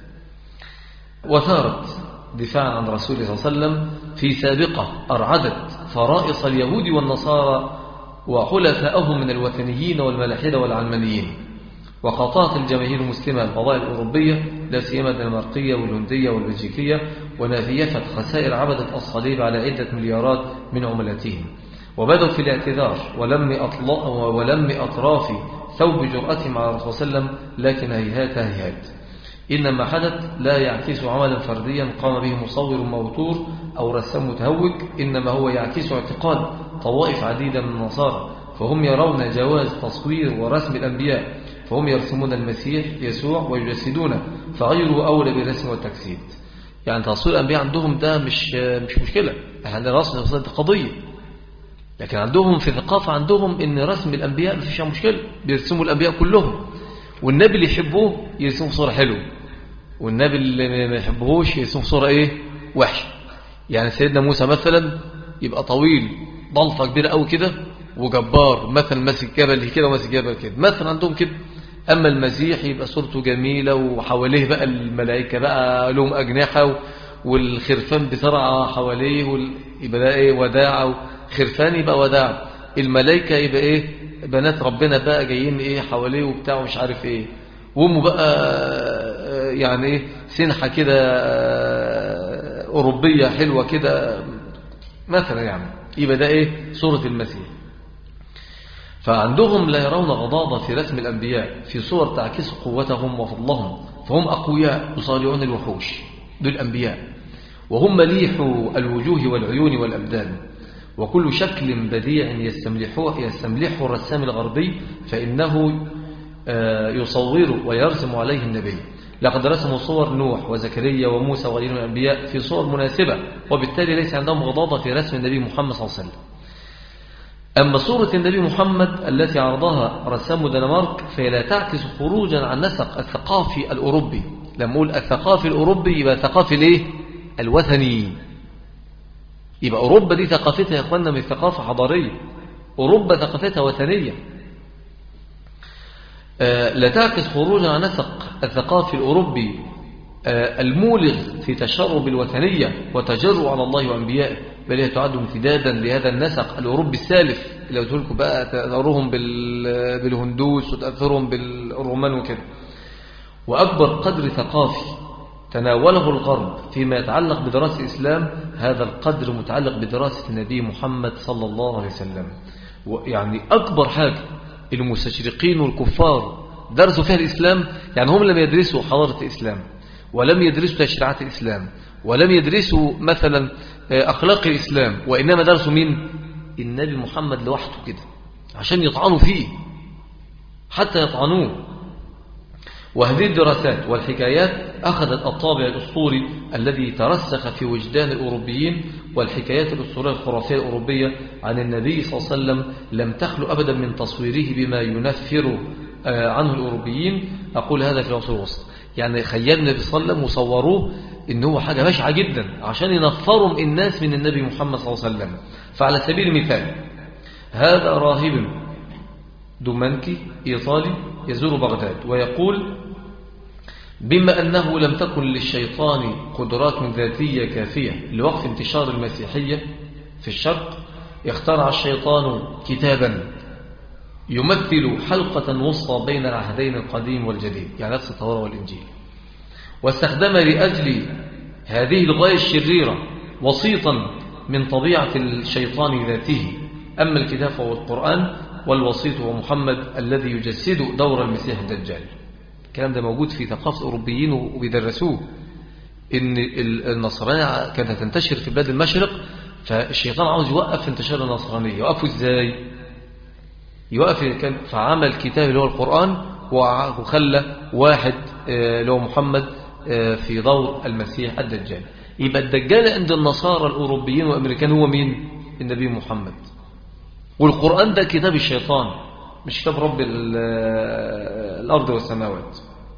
وثارت دفاعا عن رسول الله صلى الله عليه وسلم في سابقة أرعدت فرائص اليهود والنصارى وحلفائهم من الوثنيين والملاحدة والعلمانيين وقاطعت الجماهير المسلمة الفضائل الأوروبية لا سيما الدنماركية والهندية والبلجيكية ونافيفت خسائر عبدة الصليب على عدة مليارات من عملاتهم وبدوا في الاعتذار ولم أطلاق ولم أطراف ثوب جرأتهم على الرسول صلى الله عليه وسلم لكن هيهات هيهات إنما حدث لا يعكس عملا فرديا قام به مصور موتور أو رسام متهوج إنما هو يعكس اعتقاد طوائف عديدة من النصارى فهم يرون جواز تصوير ورسم الأنبياء فهم يرسمون المسيح يسوع ويجسدونه فغيره أولى بالرسم والتجسيد يعني تصوير الأنبياء عندهم ده مش مش مشكلة احنا رسم دي قضية لكن عندهم في ثقافة عندهم ان رسم الأنبياء ما فيش مشكلة بيرسموا الأنبياء كلهم والنبي اللي يحبوه يرسموا صورة حلوة والنبي اللي ما يحبوهوش يرسموا صورة ايه وحشة يعني سيدنا موسى مثلا يبقى طويل ضلفة كبيرة قوي كده وجبار مثلا ماسك جبل كده وماسك جبل كده مثلا عندهم كده أما المسيح يبقى صورته جميلة وحواليه بقى الملائكة بقى لهم أجنحة والخرفان بترعى حواليه يبقى ده إيه وداع خرفان يبقى وداع الملائكة يبقى إيه بنات ربنا بقى جايين إيه حواليه وبتاع ومش عارف إيه وامه بقى يعني إيه سنحة كده أوروبية حلوة كده مثلا يعني يبقى ده إيه صورة المسيح فعندهم لا يرون غضاضة في رسم الأنبياء في صور تعكس قوتهم وفضلهم فهم أقوياء يصارعون الوحوش دول أنبياء وهم مليح الوجوه والعيون والأبدان وكل شكل بديع يستملحه, يستملحه الرسام الغربي فإنه يصور ويرسم عليه النبي لقد رسموا صور نوح وزكريا وموسى وغيرهم من الأنبياء في صور مناسبة وبالتالي ليس عندهم غضاضة في رسم النبي محمد صلى الله عليه وسلم أما صورة النبي محمد التي عرضها رسام دنمارك فهي لا تعكس خروجا عن نسق الثقافي الأوروبي لما أقول الثقافي الأوروبي يبقى ثقافي الايه الوثني يبقى أوروبا دي ثقافتها يا أخوانا من ثقافة حضارية أوروبا ثقافتها وثنية آه، لا تعكس خروجا عن نسق الثقافي الأوروبي آه، المولغ في تشرب الوثنية وتجرع على الله وأنبيائه بل هي تعد امتدادا لهذا النسق الأوروبي السالف اللي قلت لكم بقى تأثرهم بالهندوس وتأثرهم بالرومان وكده وأكبر قدر ثقافي تناوله الغرب فيما يتعلق بدراسة الإسلام هذا القدر متعلق بدراسة النبي محمد صلى الله عليه وسلم يعني أكبر حاجة المستشرقين والكفار درسوا فيها الإسلام يعني هم لم يدرسوا حضارة الإسلام ولم يدرسوا تشريعات الإسلام ولم يدرسوا مثلا آه، أخلاق الإسلام وإنما درسوا مين النبي محمد لوحده كده عشان يطعنوا فيه حتى يطعنوه وهذه الدراسات والحكايات أخذت الطابع الأسطوري الذي ترسخ في وجدان الأوروبيين والحكايات الأسطورية الخرافية الأوروبية عن النبي صلى الله عليه وسلم لم تخلو أبدا من تصويره بما ينفر آه، عنه الأوروبيين أقول هذا في العصور الوسطى يعني خيال النبي صلى الله عليه وسلم وصوروه إن هو حاجة بشعة جدا عشان ينفروا الناس من النبي محمد صلى الله عليه وسلم فعلى سبيل المثال هذا راهب دومانكي إيطالي يزور بغداد ويقول بما أنه لم تكن للشيطان قدرات ذاتية كافية لوقف انتشار المسيحية في الشرق اخترع الشيطان كتابا يمثل حلقة وسطى بين العهدين القديم والجديد يعني نفس التوراة والإنجيل واستخدم لأجل هذه الغاية الشريرة وسيطا من طبيعة الشيطان ذاته أما الكتاب فهو القرآن والوسيط هو محمد الذي يجسد دور المسيح الدجال الكلام ده موجود في ثقافة الأوروبيين وبيدرسوه إن النصرانية كانت تنتشر في بلاد المشرق فالشيطان عاوز يوقف انتشار النصرانية يوقفه إزاي يوقف فعمل كتاب اللي هو القرآن وخلى واحد آه، اللي هو محمد آه، في دور المسيح الدجال يبقى الدجال عند النصارى الأوروبيين والأمريكان هو مين النبي محمد والقرآن ده كتاب الشيطان مش كتاب رب الأرض والسماوات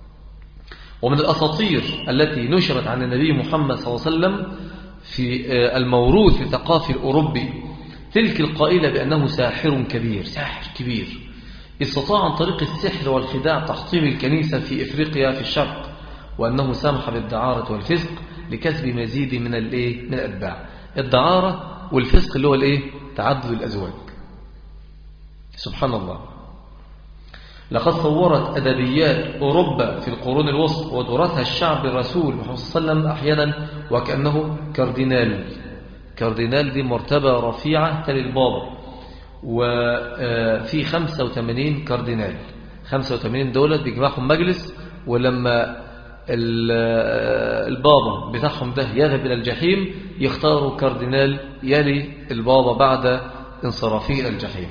ومن الأساطير التي نشرت عن النبي محمد صلى الله عليه وسلم في آه، الموروث الثقافي الأوروبي تلك القائلة بأنه ساحر كبير ساحر كبير استطاع عن طريق السحر والخداع تحطيم الكنيسة في إفريقيا في الشرق وأنه سامح بالدعارة والفسق لكسب مزيد من الايه من الأتباع الدعارة والفسق اللي هو الايه تعدد الأزواج سبحان الله لقد صورت أدبيات أوروبا في القرون الوسطى وتراثها الشعب الرسول محمد صلى الله عليه وسلم أحيانا وكأنه كاردينال كاردينال دي مرتبة رفيعة تلي البابا وفي 85 كاردينال 85 دولة بيجمعهم مجلس ولما البابا بتاعهم ده يذهب إلى الجحيم يختاروا كاردينال يلي البابا بعد انصرافه إلى الجحيم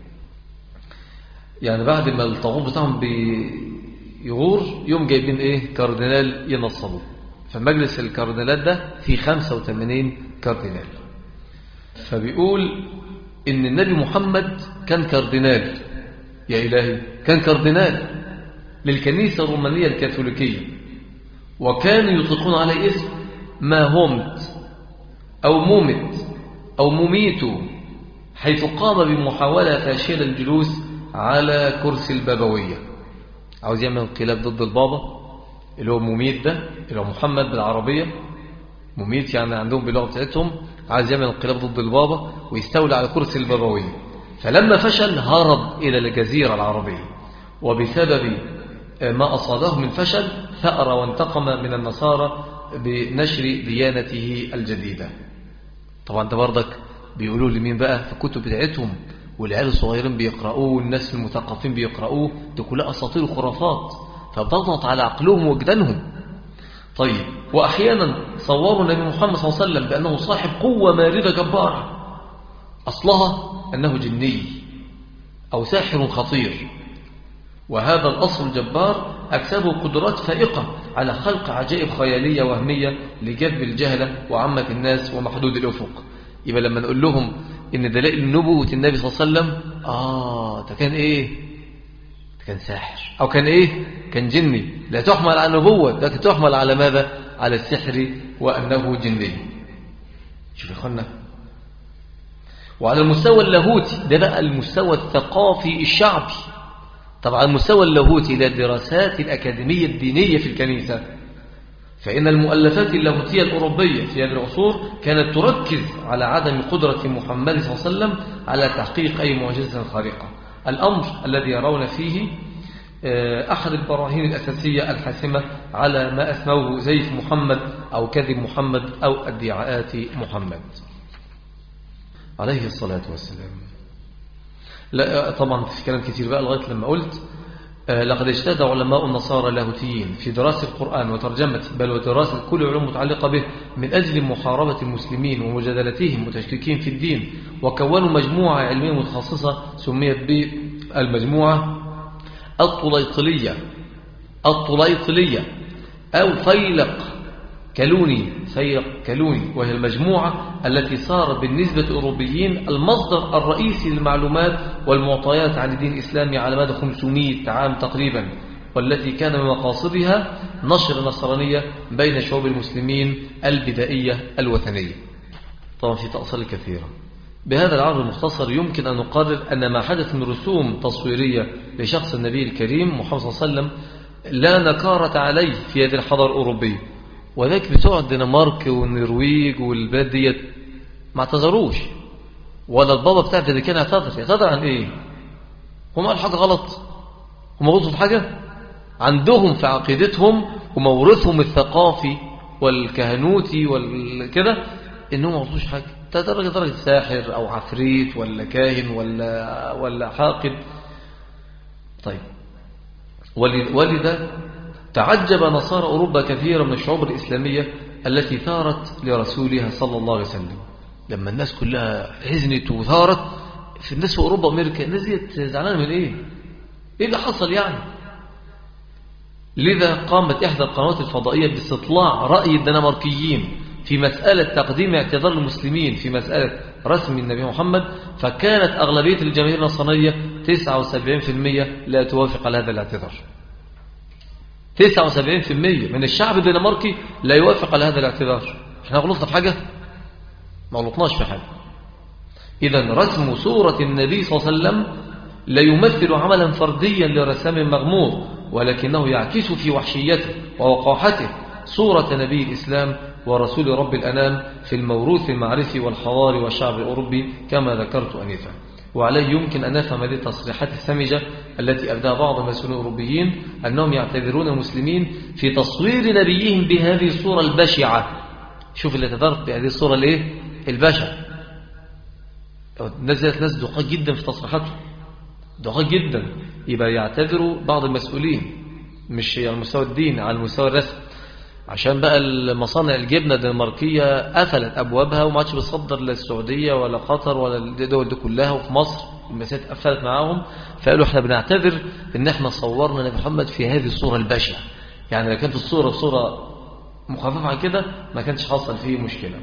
يعني بعد ما الطاغوت بتاعهم بيغور يوم جايبين ايه كاردينال ينصبوه فمجلس الكاردينالات ده فيه 85 كاردينال فبيقول ان النبي محمد كان كاردينال يا إلهي كان كاردينال للكنيسة الرومانية الكاثوليكية وكانوا يطلقون عليه اسم ما همت أو مومت أو مميت حيث قام بمحاولة فاشلة الجلوس على كرسي البابوية عاوز يعمل انقلاب ضد البابا اللي هو مميت ده اللي هو محمد بالعربية مميت يعني عندهم بلغة بتاعتهم عايز يعمل انقلاب ضد البابا ويستولي على كرسي البابوية فلما فشل هرب إلى الجزيرة العربية وبسبب ما أصابه من فشل ثأر وانتقم من النصارى بنشر ديانته الجديدة طبعا ده برضك بيقولوا لمين بقى في الكتب بتاعتهم والعيال الصغيرين بيقرأوه والناس المثقفين بيقرأوه دي كلها أساطير وخرافات فبتضغط على عقلهم وجدانهم طيب وأحيانا صوروا النبي محمد صلى الله عليه وسلم بأنه صاحب قوة ماردة جبارة أصلها أنه جني أو ساحر خطير وهذا الأصل الجبار أكسبه قدرات فائقة على خلق عجائب خيالية وهمية لجذب الجهلة وعامة الناس ومحدود الأفق يبقى لما نقول لهم إن دلائل نبوة النبي صلى الله عليه وسلم آه ده كان إيه ده كان ساحر أو كان إيه كان جني لا تحمل على النبوة لكن تحمل على ماذا على السحر وأنه جني شوف يا أخوانا وعلى المستوى اللاهوتي ده بقى المستوى الثقافي الشعبي طبعا المستوى اللاهوتي ده الدراسات الأكاديمية الدينية في الكنيسة فإن المؤلفات اللاهوتية الأوروبية في هذه العصور كانت تركز على عدم قدرة محمد صلى الله عليه وسلم على تحقيق أي معجزة خارقة الأمر الذي يرون فيه آه، أحد البراهين الأساسية الحاسمة على ما أسموه زيف محمد أو كذب محمد أو ادعاءات محمد عليه الصلاة والسلام لا طبعا في كلام كتير بقى لغاية لما قلت آه، لقد اجتهد علماء النصارى اللاهوتيين في دراسة القرآن وترجمته بل ودراسة كل علوم متعلقة به من أجل محاربة المسلمين ومجادلتهم متشككين في الدين وكونوا مجموعة علمية متخصصة سميت بالمجموعة الطليطلية الطليطلية أو فيلق كلوني سيق كلوني وهي المجموعة التي صار بالنسبة للأوروبيين المصدر الرئيسي للمعلومات والمعطيات عن الدين الإسلامي على مدى 500 عام تقريبا والتي كان من مقاصدها نشر النصرانية بين شعوب المسلمين البدائية الوثنية طبعا في تأصيل كثيرة بهذا العرض المختصر يمكن أن نقرر أن ما حدث من رسوم تصويرية لشخص النبي الكريم محمد صلى الله عليه وسلم لا نكارة عليه في هذه الحضارة الأوروبية وذاك بتوع الدنمارك والنرويج والبلاد ديت ما اعتذروش ولا البابا بتاع الفاتيكان اعتذر اعتذر عن ايه هم قالوا حاجه غلط هم غلطوا في حاجه عندهم في عقيدتهم ومورثهم الثقافي والكهنوتي والكده انهم ما غلطوش حاجه درجه درجه ساحر او عفريت ولا كاهن ولا ولا حاقد طيب ولذا تعجب نصارى أوروبا كثيرا من الشعوب الإسلامية التي ثارت لرسولها صلى الله عليه وسلم لما الناس كلها حزنت وثارت في الناس في أوروبا وأمريكا الناس دي زعلانة من إيه إيه اللي حصل يعني لذا قامت إحدى القنوات الفضائية باستطلاع رأي الدنماركيين في مسألة تقديم اعتذار المسلمين في مسألة رسم النبي محمد فكانت أغلبية الجماهير النصرانية 79% لا توافق على هذا الاعتذار 79% من الشعب الدنماركي لا يوافق على هذا الاعتبار احنا غلطنا في حاجة ما غلطناش في حاجة إذا رسم صورة النبي صلى الله عليه وسلم لا يمثل عملا فرديا لرسام مغمور ولكنه يعكس في وحشيته ووقاحته صورة نبي الإسلام ورسول رب الأنام في الموروث المعرفي والحضاري والشعب الأوروبي كما ذكرت أنفا وعليه يمكن أن نفهم هذه التصريحات السمجة التي أبداها بعض المسؤولين الأوروبيين أنهم يعتذرون المسلمين في تصوير نبيهم بهذه الصورة البشعة شوف اللي تدرك بهذه الصورة الايه البشعة نزلت ناس دقاق جدا في تصريحاتهم دقاق جدا يبقى يعتذروا بعض المسؤولين مش على المستوى الدين على المستوى الرسمي عشان بقى المصانع الجبنة الدنماركية قفلت أبوابها وما عادش بتصدر للسعودية ولا قطر ولا الدول دي كلها وفي مصر المساجد قفلت معاهم فقالوا احنا بنعتذر ان احنا صورنا نبي محمد في هذه الصورة البشعة يعني لو كانت الصورة صورة مخففة عن كده ما كانش حصل فيه مشكلة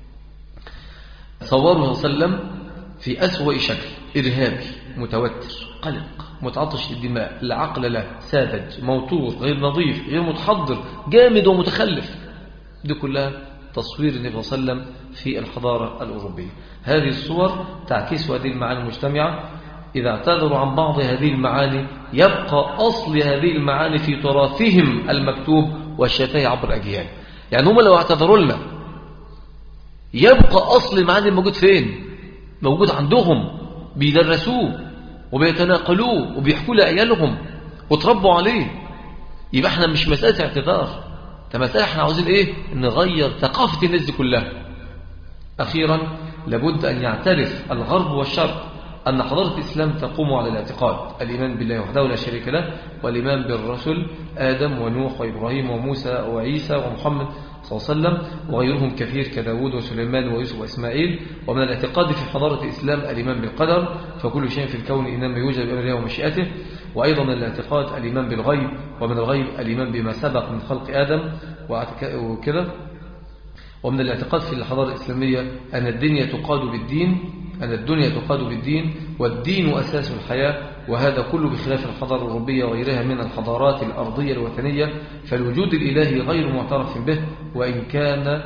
صوره صلى الله عليه وسلم في أسوأ شكل إرهابي متوتر قلق متعطش للدماء لا عقل له ساذج موتور غير نظيف غير متحضر جامد ومتخلف دي كلها تصوير النبي صلى الله عليه وسلم في الحضارة الأوروبية هذه الصور تعكس هذه المعاني المجتمعة إذا اعتذروا عن بعض هذه المعاني يبقى أصل هذه المعاني في تراثهم المكتوب والشفاه عبر أجيال يعني هم لو اعتذروا لنا يبقى أصل المعاني الموجود فين موجود عندهم بيدرسوه وبيتناقلوه وبيحكوا لعيالهم وتربوا عليه يبقى احنا مش مسألة اعتذار ده مسألة احنا عاوزين ايه نغير ثقافة الناس دي كلها أخيرا لابد أن يعترف الغرب والشرق أن حضارة الإسلام تقوم على الاعتقاد الإيمان بالله وحده لا شريك له والإيمان بالرسل آدم ونوح وإبراهيم وموسى وعيسى ومحمد صلى الله عليه وسلم وغيرهم كثير كداود وسليمان ويوسف وإسماعيل ومن الاعتقاد في حضارة الإسلام الإيمان بالقدر فكل شيء في الكون إنما يوجد بأمر الله ومشيئته وأيضا من الاعتقاد الإيمان بالغيب ومن الغيب الإيمان بما سبق من خلق آدم وكذا ومن الاعتقاد في الحضارة الإسلامية أن الدنيا تقاد بالدين أن الدنيا تقاد بالدين والدين أساس الحياة وهذا كله بخلاف الحضارة الأوروبية وغيرها من الحضارات الأرضية الوثنية فالوجود الإلهي غير معترف به وإن كان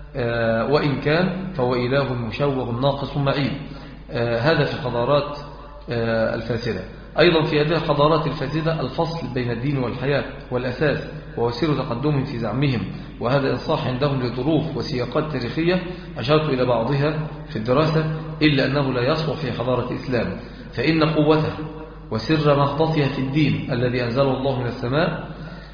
آه وإن كان فهو إله مشوه ناقص معيب آه هذا في الحضارات آه الفاسدة أيضا في هذه الحضارات الفاسدة الفصل بين الدين والحياة والأساس ووسير تقدمهم في زعمهم وهذا إنصاح عندهم لظروف وسياقات تاريخية أشرت إلى بعضها في الدراسة إلا أنه لا يصلح في حضارة الإسلام فإن قوته وسر نهضتها في الدين الذي أنزله الله من السماء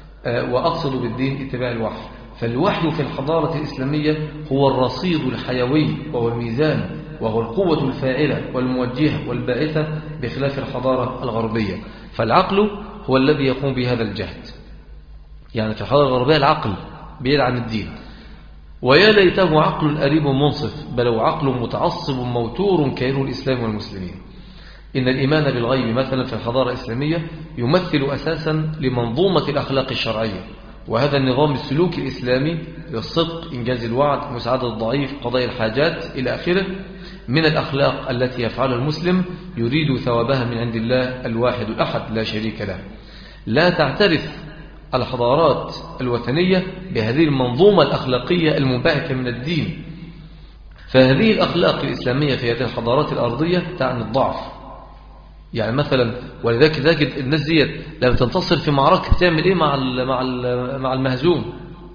وأقصد بالدين اتباع الوحي فالوحي في الحضارة الإسلامية هو الرصيد الحيوي وهو الميزان وهو القوة الفاعلة والموجهة والباعثة بخلاف الحضارة الغربية فالعقل هو الذي يقوم بهذا الجهد يعني في الحضارة الغربية العقل بعيد عن الدين ويا ليته عقل قريب منصف بل هو عقل متعصب موتور كينه الإسلام والمسلمين إن الإيمان بالغيب مثلا في الحضارة الإسلامية يمثل أساسا لمنظومة الأخلاق الشرعية وهذا النظام السلوكي الإسلامي للصدق إنجاز الوعد مساعدة الضعيف قضاء الحاجات إلى آخره من الأخلاق التي يفعلها المسلم يريد ثوابها من عند الله الواحد الأحد لا شريك له لا تعترف الحضارات الوثنية بهذه المنظومة الأخلاقية المنبعثة من الدين فهذه الأخلاق الإسلامية في هذه الحضارات الأرضية تعني الضعف يعني مثلا ولذلك تجد الناس ديت لما تنتصر في معركة بتعمل ايه مع ال مع ال مع المهزوم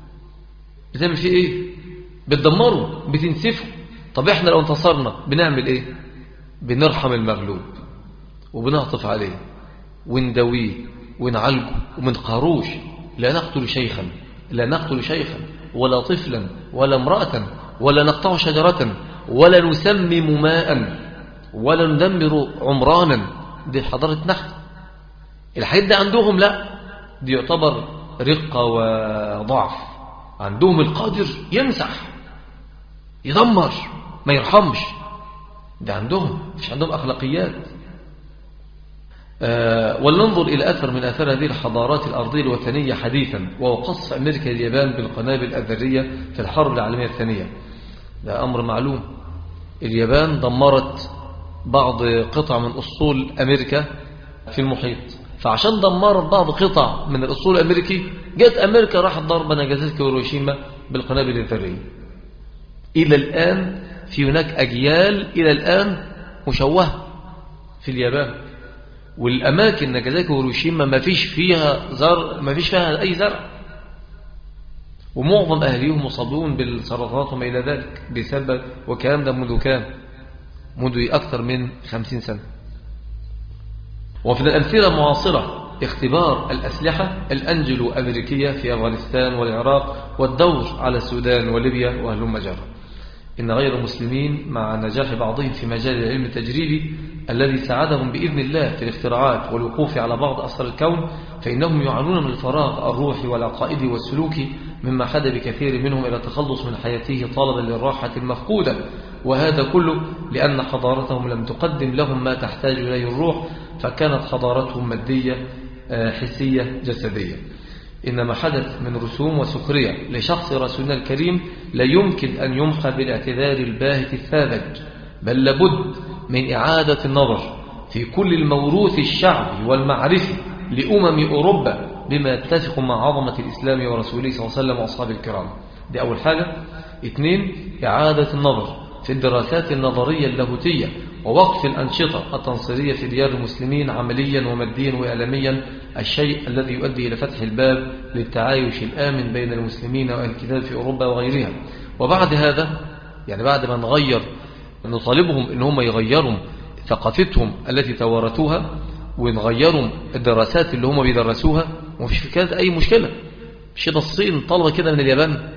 بتعمل فيه ايه بتدمره بتنسفه طب احنا لو انتصرنا بنعمل ايه بنرحم المغلوب وبنعطف عليه وندويه ونعالجه ومن قاروش لا نقتل شيخا لا نقتل شيخا ولا طفلا ولا امرأة ولا نقطع شجرة ولا نسمم ماء ولا ندمر عمرانا دي حضارة نحن الحاجات دي عندهم لا دي يعتبر رقة وضعف عندهم القادر يمسح يدمر ما يرحمش ده عندهم مش عندهم أخلاقيات أه ولننظر إلى أثر من أثر هذه الحضارات الأرضية الوثنية حديثا وهو قصف أمريكا اليابان بالقنابل الذرية في الحرب العالمية الثانية ده أمر معلوم اليابان دمرت بعض قطع من أسطول أمريكا في المحيط فعشان دمرت بعض قطع من الأسطول الأمريكي جت أمريكا راحت ضرب ناجازاكي وهيروشيما بالقنابل الذرية إلى الآن في هناك أجيال إلى الآن مشوهة في اليابان والأماكن ناجازاكي وهيروشيما ما فيش فيها زر ما فيش فيها أي زرع ومعظم أهليهم مصابون بالسرطانات وما إلى ذلك بسبب وكلام ده منذ كام منذ أكثر من خمسين سنة وفي الأمثلة المعاصرة اختبار الأسلحة الأنجلو أمريكية في أفغانستان والعراق والدور على السودان وليبيا وهلم جرى إن غير المسلمين مع نجاح بعضهم في مجال العلم التجريبي الذي ساعدهم بإذن الله في الاختراعات والوقوف على بعض أسرار الكون فإنهم يعانون من الفراغ الروحي والعقائدي والسلوكي مما حد بكثير منهم إلى التخلص من حياته طالبا للراحة المفقودة وهذا كله لأن حضارتهم لم تقدم لهم ما تحتاج إليه الروح فكانت حضارتهم مادية حسية جسدية إنما حدث من رسوم وسخرية لشخص رسولنا الكريم لا يمكن أن يمحى بالاعتذار الباهت الساذج بل لابد من إعادة النظر في كل الموروث الشعبي والمعرفي لأمم أوروبا بما يتسق مع عظمة الإسلام ورسوله صلى الله عليه وسلم وأصحابه الكرام دي أول حاجة اثنين إعادة النظر في الدراسات النظرية اللاهوتية ووقف الأنشطة التنصيرية في ديار المسلمين عمليا وماديا وإعلاميا الشيء الذي يؤدي إلى فتح الباب للتعايش الآمن بين المسلمين والكتاب في أوروبا وغيرها وبعد هذا يعني بعد ما نغير نطالبهم ان هم يغيروا ثقافتهم التي توارثوها ونغيروا الدراسات اللي هم بيدرسوها ومفيش في كده أي مشكلة مش ده الصين طالبة كده من اليابان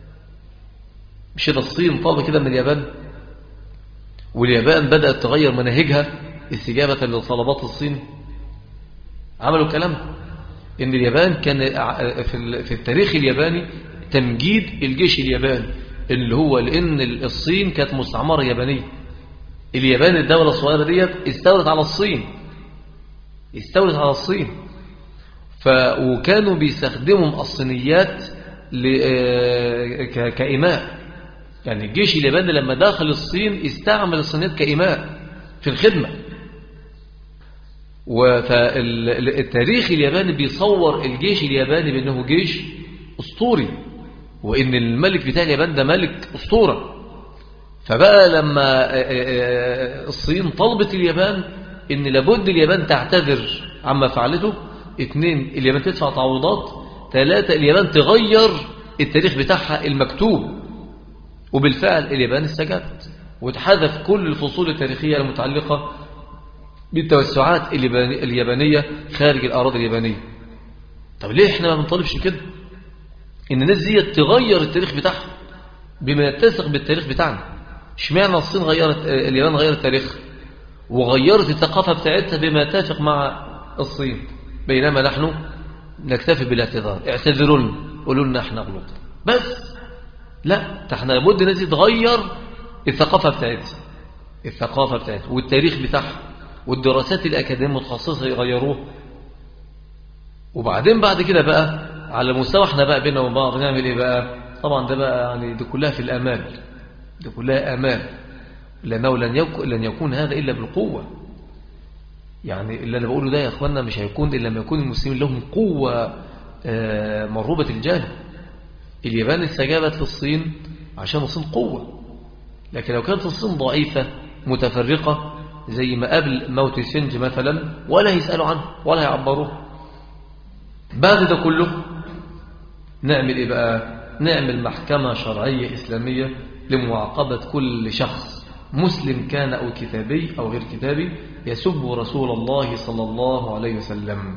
مش ده الصين طالبة كده من اليابان واليابان بدأت تغير مناهجها استجابة لطلبات الصين عملوا كلام ان اليابان كان في التاريخ الياباني تمجيد الجيش الياباني اللي هو لان الصين كانت مستعمرة يابانية اليابان الدولة الصغيرة ديت استولت على الصين استولت على الصين ف... وكانوا بيستخدموا الصينيات ل... ك... كإماء يعني الجيش الياباني لما دخل الصين استعمل الصينيات كإماء في الخدمة فالتاريخ الياباني بيصور الجيش الياباني بأنه جيش أسطوري وإن الملك بتاع اليابان ده ملك أسطورة فبقى لما الصين طلبت اليابان إن لابد اليابان تعتذر عما فعلته اثنين اليابان تدفع تعويضات ثلاثة اليابان تغير التاريخ بتاعها المكتوب وبالفعل اليابان استجابت واتحذف كل الفصول التاريخية المتعلقة بالتوسعات اليابانية خارج الأراضي اليابانية طب ليه احنا ما بنطالبش كده ان الناس دي تغير التاريخ بتاعها بما يتسق بالتاريخ بتاعنا اشمعنى الصين غيرت اليابان غيرت التاريخ وغيرت الثقافة بتاعتها بما يتفق مع الصين بينما نحن نكتفي بالاعتذار اعتذروا لنا قولوا لنا احنا غلطنا بس لا احنا لابد الناس تغير الثقافة بتاعتها الثقافة بتاعتها والتاريخ بتاعها والدراسات الأكاديمية المتخصصة يغيروه وبعدين بعد كده بقى على مستوى احنا بقى بينا وبين بعض نعمل ايه بقى طبعا ده بقى يعني دي كلها في الأمال دي كلها أمال لأنه لن يكون, لن يكون هذا إلا بالقوة يعني اللي أنا بقوله ده يا أخوانا مش هيكون إلا لما يكون المسلمين لهم قوة مروبة الجهل اليابان استجابت للصين عشان الصين قوة لكن لو كانت الصين ضعيفة متفرقة زي ما قبل موت سنج مثلا ولا يسألوا عنه ولا يعبروه بعد ده كله نعمل إيه بقى نعمل محكمة شرعية إسلامية لمعاقبة كل شخص مسلم كان أو كتابي أو غير كتابي يسب رسول الله صلى الله عليه وسلم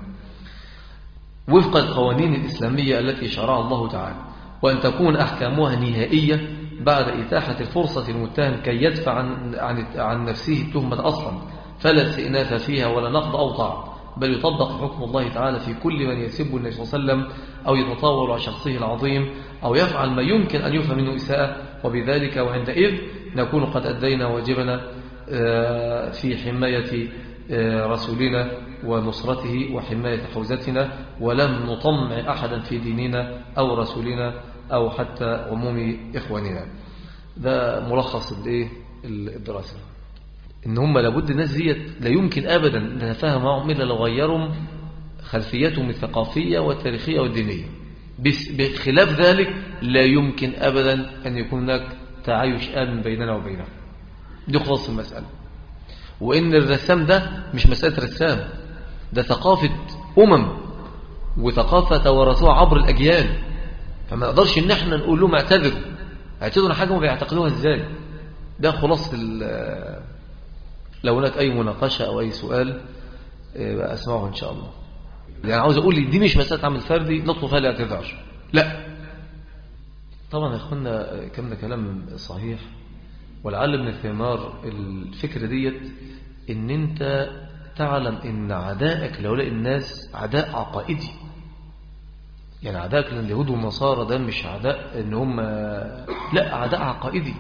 وفق القوانين الإسلامية التي شرع الله تعالى وأن تكون أحكامها نهائية بعد إتاحة الفرصة المتهم كي يدفع عن, عن, عن نفسه التهمة أصلا فلا استئناف فيها ولا نقض أو طعن بل يطبق حكم الله تعالى في كل من يسب النبي صلى الله عليه وسلم أو يتطاول على شخصه العظيم أو يفعل ما يمكن أن يفهم منه إساءة وبذلك وعندئذ نكون قد أدينا واجبنا في حماية رسولنا ونصرته وحماية حوزتنا ولم نطمع أحدا في ديننا أو رسولنا أو حتى عموم إخواننا ده ملخص الدراسة إن هم لابد الناس ديت لا يمكن أبدا نتفاهم معهم إلا لو غيروا خلفياتهم الثقافية والتاريخية والدينية بخلاف ذلك لا يمكن أبدا أن يكون هناك تعايش آمن بيننا وبينهم دي خلاص المسألة وإن الرسام ده مش مسألة رسام ده ثقافة أمم وثقافة تورثوها عبر الأجيال فما نقدرش إن احنا نقول لهم اعتذروا اعتذروا حاجة ما بيعتقلوها إزاي ده خلاص لو هناك أي مناقشة أو أي سؤال أسمعه إن شاء الله يعني عاوز أقول لي دي مش مسألة عمل فردي نطلب فيها الاعتذار لا طبعا يا أخوانا كم ده كلام صحيح ولعل من ثمار الفكرة ديت ان انت تعلم ان عدائك لهؤلاء الناس عداء عقائدي يعني عدائك لليهود والنصارى ده مش عداء ان هم لا عداء عقائدي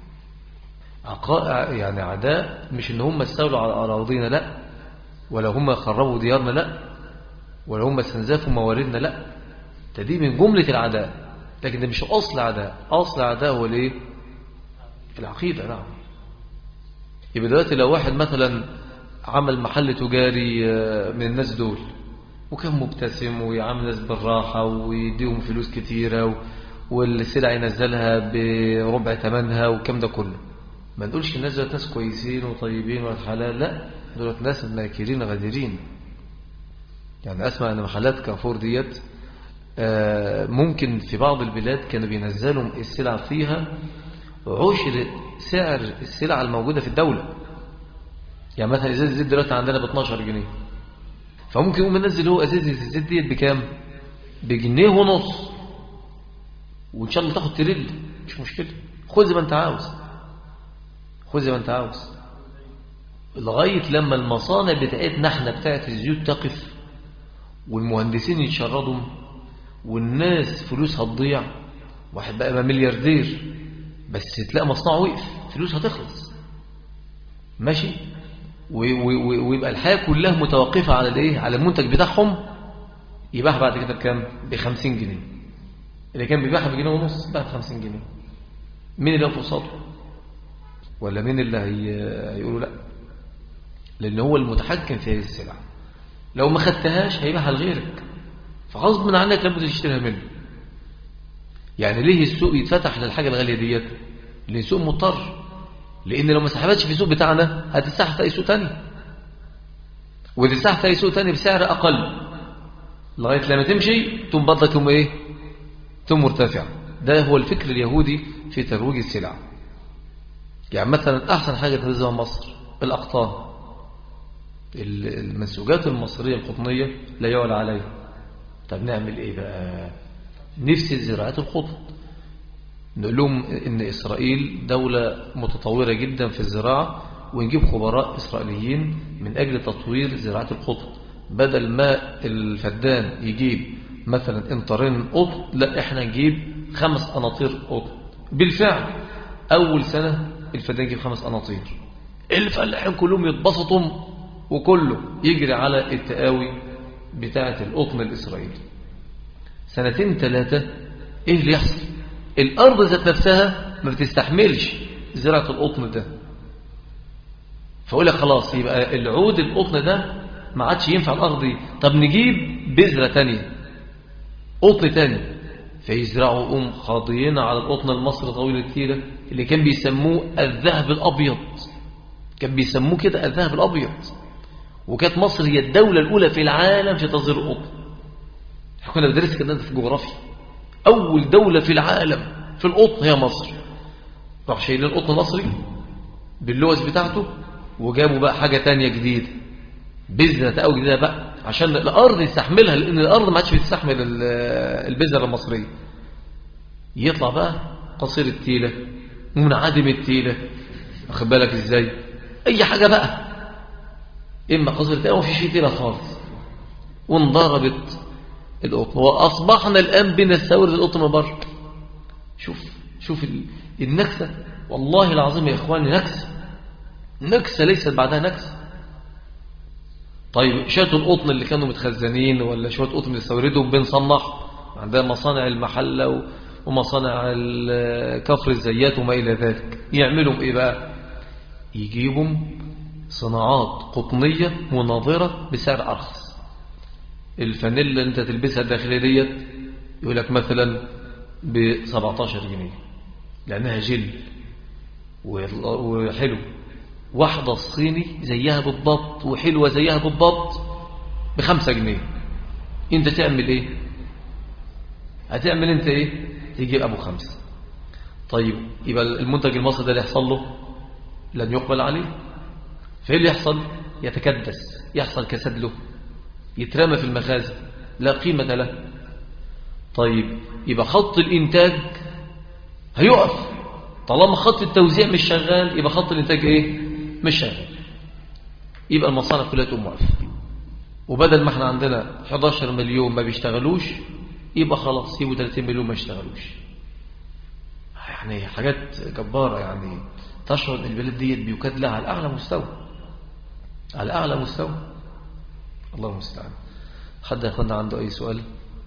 عقاء يعني عداء مش ان هم استولوا على اراضينا لا ولا هم خربوا ديارنا لا ولا هم استنزفوا مواردنا لا ده دي من جملة العداء لكن ده مش اصل عداء اصل عداء هو الايه العقيدة نعم يبقى دلوقتي لو واحد مثلا عمل محل تجاري من الناس دول وكان مبتسم ويعامل الناس بالراحة ويديهم فلوس كتيرة والسلع ينزلها بربع ثمنها والكلام ده كله ما نقولش الناس دول ناس كويسين وطيبين والحلال لا دول ناس ماكرين غادرين يعني أسمع أن محلات كافور ديت ممكن في بعض البلاد كانوا بينزلوا السلع فيها عشر سعر السلع الموجودة في الدولة يعني مثلا ازازة الزيت دلوقتي عندنا ب 12 جنيه فممكن يقوم منزل هو ازازة الزيت ديت بكام بجنيه ونص وان شاء الله تاخد تريل مش مشكلة خذ زي ما انت عاوز خذ زي ما انت عاوز لغاية لما المصانع بتاعتنا احنا بتاعت الزيوت تقف والمهندسين يتشردوا والناس فلوسها تضيع واحد بقى ملياردير بس تلاقي مصنعه وقف فلوس هتخلص ماشي ويبقى الحياة كلها متوقفة على الايه على المنتج بتاعهم يباع بعد كده بكام ب 50 جنيه اللي كان بيبيعها بجنيه ونص بقى ب 50 جنيه مين اللي قصاده ولا مين اللي هيقولوا لا لأن هو المتحكم في هذه السلعة لو ما خدتهاش هيبيعها لغيرك فغصب من عنك لابد تشتريها منه يعني ليه السوق يتفتح للحاجة الغالية ديت لأن السوق مضطر لأن لو ما سحبتش في السوق بتاعنا هتتسحب في أي سوق تاني وتتسحب في أي سوق تاني بسعر أقل لغاية لما تمشي تقوم بطلك يوم إيه ثم مرتفع ده هو الفكر اليهودي في ترويج السلع يعني مثلا أحسن حاجة تنزلها مصر الأقطان المنسوجات المصرية القطنية لا يعلى عليها طب نعمل إيه بقى نفسي زراعة القطن نقول لهم إن إسرائيل دولة متطورة جدا في الزراعة ونجيب خبراء إسرائيليين من أجل تطوير زراعة القطن بدل ما الفدان يجيب مثلا انطرين قطن لا احنا نجيب خمس أناطير قطن بالفعل أول سنة الفدان يجيب خمس أناطير الفلاحين كلهم يتبسطوا وكله يجري على التقاوي بتاعة القطن الإسرائيلي سنتين ثلاثة إيه اللي يحصل الأرض ذات نفسها ما بتستحملش زراعة القطن ده فأقول لك خلاص يبقى العود القطن ده ما عادش ينفع الأرض دي طب نجيب بذرة تانية قطن تاني فيزرعوا أم خاضيين على القطن المصري طويل التيلة اللي كان بيسموه الذهب الأبيض كان بيسموه كده الذهب الأبيض وكانت مصر هي الدولة الأولى في العالم في تصدير القطن كنا بدرس كده في الجغرافيا أول دولة في العالم في القطن هي مصر راح شايلين القطن المصري باللوز بتاعته وجابوا بقى حاجة تانية جديدة بذرة أو جديدة بقى عشان الأرض يستحملها لأن الأرض ما عادش بتستحمل البذرة المصرية يطلع بقى قصير التيلة منعدم التيلة واخد بالك ازاي اي حاجة بقى اما قصير التيلة او في تيلة خالص وانضربت القطن واصبحنا الان بنستورد القطن من بره شوف شوف النكسة والله العظيم يا اخواني نكسة نكسة ليست بعدها نكسة طيب شوية القطن اللي كانوا متخزنين ولا شوية قطن بنستوردهم بنصنعهم عندنا مصانع المحلة ومصانع كفر الزيات وما إلى ذلك يعملوا إيه بقى يجيبوا صناعات قطنية مناظرة بسعر أرخص الفانيلا اللي انت تلبسها الداخلية ديت يقول لك مثلا ب 17 جنيه لأنها جل وحلو واحدة الصيني زيها بالضبط وحلوة زيها بالضبط بخمسة جنيه انت تعمل ايه هتعمل انت ايه تجيب ابو خمسة طيب يبقى المنتج المصري ده اللي يحصل له لن يقبل عليه فايه اللي يحصل يتكدس يحصل كسد له يترمى في المخازن لا قيمة له طيب يبقى خط الانتاج هيقف طالما خط التوزيع مش شغال يبقى خط الانتاج ايه مش شغال يبقى المصانع كلها تقوم واقفه وبدل ما احنا عندنا 11 مليون ما بيشتغلوش يبقى خلاص يبقوا 30 مليون ما يشتغلوش يعني حاجات جبارة يعني تشعر ان البلد ديت بيكاد لها على اعلى مستوى على اعلى مستوى الله المستعان حد يكون عنده اي سؤال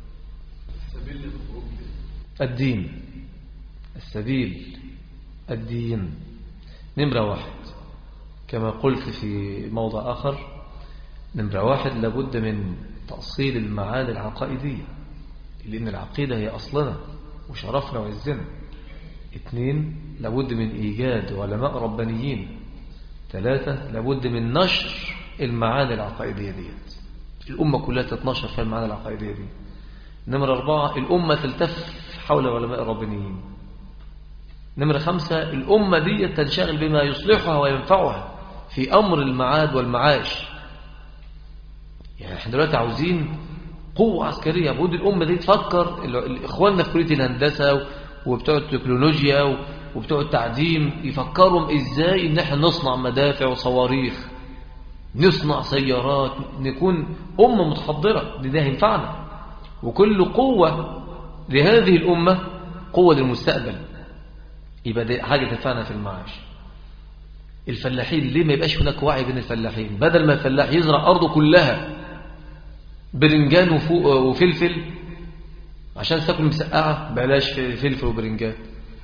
الدين السبيل الدين نمرة واحد كما قلت في موضع آخر نمرة واحد لابد من تأصيل المعاني العقائدية لأن العقيدة هي أصلنا وشرفنا وعزنا اثنين لابد من إيجاد علماء ربانيين ثلاثة لابد من نشر المعاني العقائدية ديت الأمة كلها تتنشر في المعاني العقائدية دي نمرة أربعة الأمة تلتف حول علماء الربانيين نمرة خمسة الأمة دي تنشغل بما يصلحها وينفعها في أمر المعاد والمعاش يعني احنا دلوقتي عاوزين قوة عسكرية بود الأمة دي تفكر إخواننا في كلية الهندسة وبتوع التكنولوجيا وبتوع التعديم يفكروا إزاي إن احنا نصنع مدافع وصواريخ نصنع سيارات نكون أمة متحضرة دي ده هينفعنا وكل قوة لهذه الأمة قوة للمستقبل يبقى دي حاجة تنفعنا في المعاش الفلاحين ليه ما يبقاش هناك وعي بين الفلاحين بدل ما الفلاح يزرع أرضه كلها برنجان وفلفل عشان تاكل مسقعة بلاش فلفل وبرنجان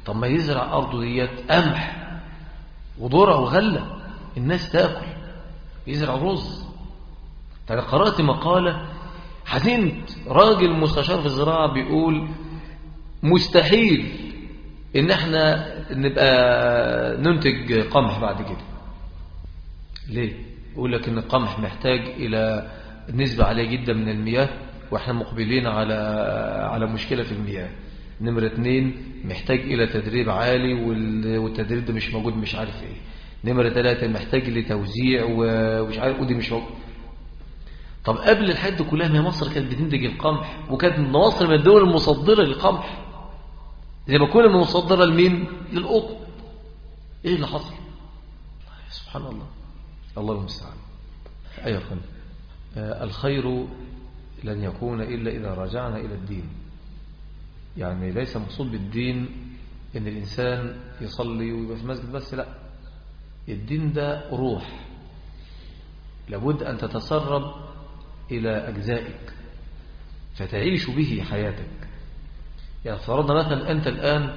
طب ما يزرع أرضه ديت قمح وذرة وغلة الناس تاكل يزرع رز أنا قرأت مقالة حزنت راجل مستشار في الزراعة بيقول مستحيل ان احنا نبقى ننتج قمح بعد كده ليه يقول لك ان القمح محتاج الى نسبة عالية جدا من المياه واحنا مقبلين على على مشكلة في المياه نمرة اتنين محتاج الى تدريب عالي والتدريب ده مش موجود مش عارف ايه نمرة ثلاثة محتاج لتوزيع ومش عارف ودي مش موجود طب قبل الحد كلها ما مصر كانت بتنتج القمح وكانت مصر من الدول المصدرة للقمح زي ما كنا مصدرة لمين للقطن ايه اللي حصل سبحان الله الله المستعان ايها اخوان الخير لن يكون إلا إذا رجعنا إلى الدين يعني ليس مقصود بالدين ان الإنسان يصلي ويبقى في المسجد بس لا الدين ده روح لابد أن تتسرب إلى أجزائك فتعيش به حياتك يعني فرضنا مثلا أنت الآن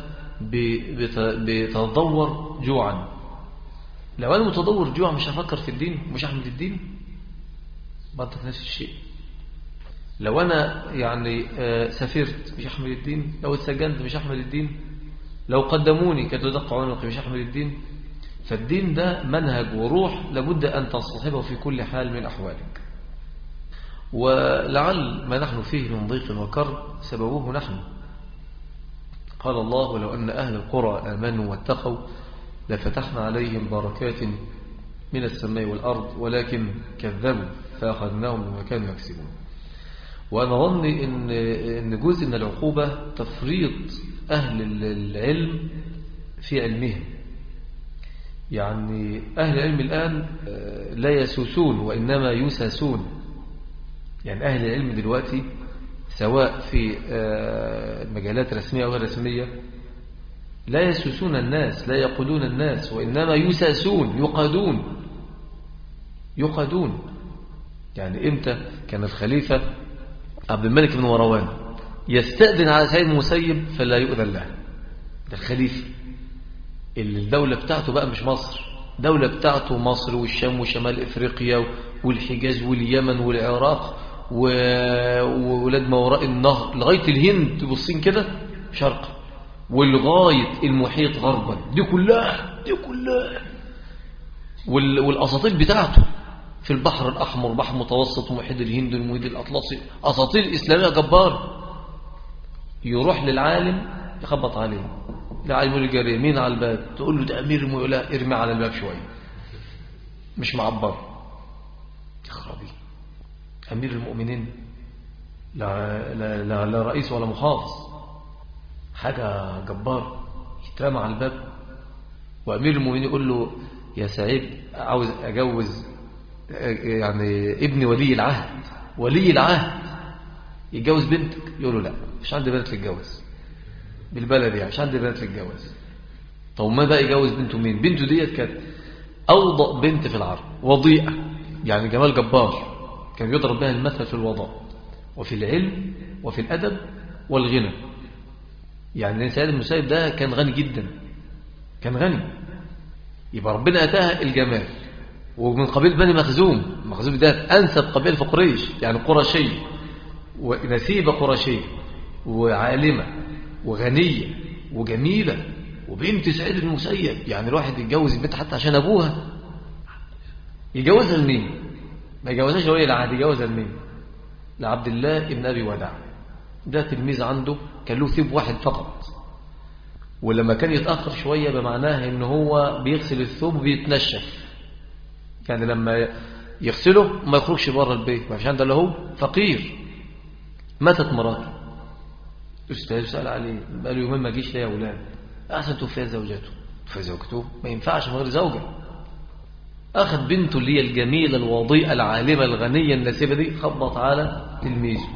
بتدور جوعا لو أنا متدور جوعا مش هفكر في الدين مش هحمد الدين برضك نفس الشيء لو أنا يعني سافرت مش هحمل الدين لو اتسجنت مش هحمل الدين لو قدموني كتدق عنقي مش هحمل الدين فالدين ده منهج وروح لابد أن تصطحبه في كل حال من أحوالك ولعل ما نحن فيه من ضيق وكر سببوه نحن قال الله ولو أن أهل القرى آمنوا واتقوا لفتحنا عليهم بركات من السماء والأرض ولكن كذبوا فأخذناهم بما كانوا يكسبون وأنا ظني إن, إن جزء من العقوبة تفريط أهل العلم في علمهم يعني أهل العلم الآن لا يسوسون وإنما يساسون يعني أهل العلم دلوقتي سواء في مجالات رسمية أو غير رسمية لا يسوسون الناس لا يقودون الناس وإنما يساسون يقادون يقادون يعني إمتى كان الخليفة عبد الملك بن مروان يستأذن على سيد المسيب فلا يؤذن له ده الخليفة اللي الدولة بتاعته بقى مش مصر دولة بتاعته مصر والشام وشمال إفريقيا والحجاز واليمن والعراق وولاد ما وراء النهر لغاية الهند والصين كده شرقا ولغاية المحيط غربا دي كلها دي كلها والأساطيل بتاعته في البحر الأحمر بحر المتوسط ومحيط الهند والمحيط الأطلسي أساطيل إسلامية جبار يروح للعالم يخبط عليه العالم يقول الجارية مين على الباب تقول له ده أمير يقول لا ارمي على الباب شوية مش معبر يخربي أمير المؤمنين لا, لا, لا, لا رئيس ولا محافظ حاجة جبار يترمى على الباب وأمير المؤمنين يقول له يا سعيد عاوز أجوز يعني ابن ولي العهد ولي العهد يتجوز بنتك يقول له لا مش عندي بنت تتجوز بالبلد يعني مش عندي بنت تتجوز طب ما بقى يجوز بنته مين بنته ديت كانت أوضأ بنت في العرب وضيئة يعني جمال جبار كان يضرب بها المثل في الوضاء وفي العلم وفي الأدب والغنى يعني سيد المسيب ده كان غني جدا كان غني يبقى ربنا أتاها الجمال ومن قبيل بني مخزوم مخزوم ده أنسب قبيل في قريش يعني قرشية ونسيبة قرشية وعالمة وغنية وجميلة وبنت سعيد المسيب يعني الواحد يتجوز البنت حتى عشان أبوها يجوزها لمين ما يجوزهاش ولي العهد يجوزها لمين لعبد الله ابن أبي وداع ده تلميذ عنده كان له ثيب واحد فقط ولما كان يتأخر شوية بمعناه ان هو بيغسل الثوب وبيتنشف يعني لما يغسله ما يخرجش بره البيت ما فيش عنده الا هو فقير ماتت مراته استاذ سأل عليه بقاله يومين ما جيش ليه يا اولاد احسن توفي زوجته توفي زوجته ما ينفعش من غير زوجه أخذ بنته اللي هي الجميلة الوضيئة العالمة الغنية الناسبة دي خبط على تلميذه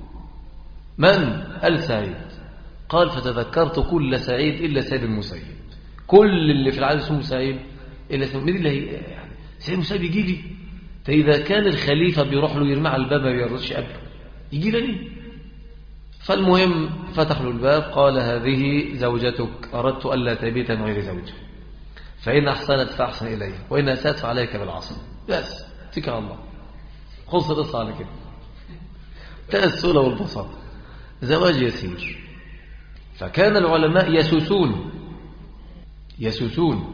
من؟ قال سعيد قال فتذكرت كل سعيد إلا سعيد المسيب كل اللي في العالم اسمه سعيد إلا سعيد مين اللي هي يعني سعيد المسيب يجي لي فإذا كان الخليفة بيروح له يرمي على الباب ما بيردش قبله يجي لي فالمهم فتح له الباب قال هذه زوجتك أردت ألا تبيت من غير زوج فإن أحسنت فأحسن إليه وإن أسأت فعليك بالعصر بس اتكل على الله خلص القصة على كده تأسله والبساطة زواج يسير فكان العلماء يسوسون يسوسون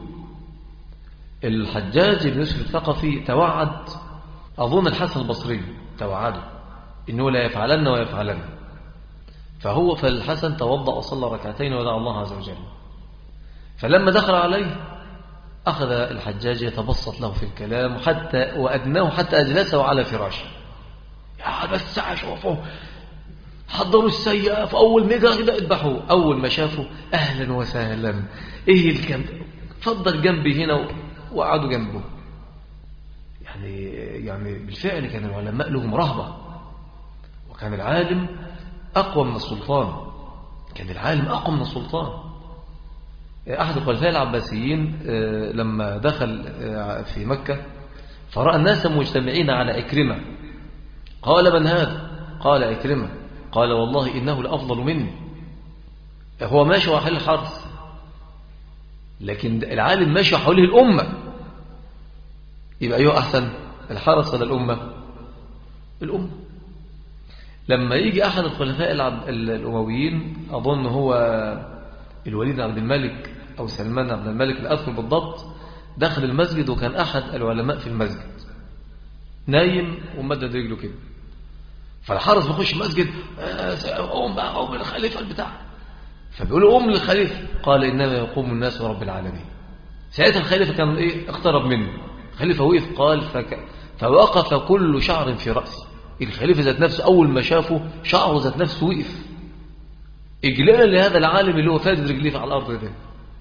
الحجاج بن يوسف الثقفي توعد أظن الحسن البصري توعده إنه لا يفعلن ويفعلن فهو فالحسن توضأ وصلى ركعتين ودعا الله عز وجل فلما دخل عليه أخذ الحجاج يتبسط له في الكلام حتى وأدناه حتى أجلسه على فراشه يا بس شوفوا حضروا السيئة أول ما كده اذبحوه أول ما شافوا أهلا وسهلا إيه الكلام فضل جنبي هنا وقعدوا جنبه يعني يعني بالفعل كان العلماء لهم رهبة وكان العالم أقوى من السلطان كان العالم أقوى من السلطان أحد الخلفاء العباسيين لما دخل في مكة فرأى الناس مجتمعين على إكرمة قال من هذا قال إكرمة قال والله إنه لأفضل مني هو ماشي وحل الحرث لكن العالم ماشي حوله الأمة يبقى أيها أحسن الحرس ولا الأمة الأمة لما يجي أحد الخلفاء الأمويين أظن هو الوليد عبد الملك أو سلمان عبد الملك الأذكر بالضبط دخل المسجد وكان أحد العلماء في المسجد نايم ومدد رجله كده فالحرس بيخش المسجد قوم بقى قوم الخليفة البتاع فبيقولوا قوم للخليفة قال إنما يقوم الناس ورب العالمين ساعتها الخليفة كان إيه اقترب منه الخليفة وقف قال فك... فوقف كل شعر في رأسه الخليفة ذات نفسه أول ما شافه شعره ذات نفسه وقف إجلالا لهذا العالم اللي هو فادد رجليه على الأرض ده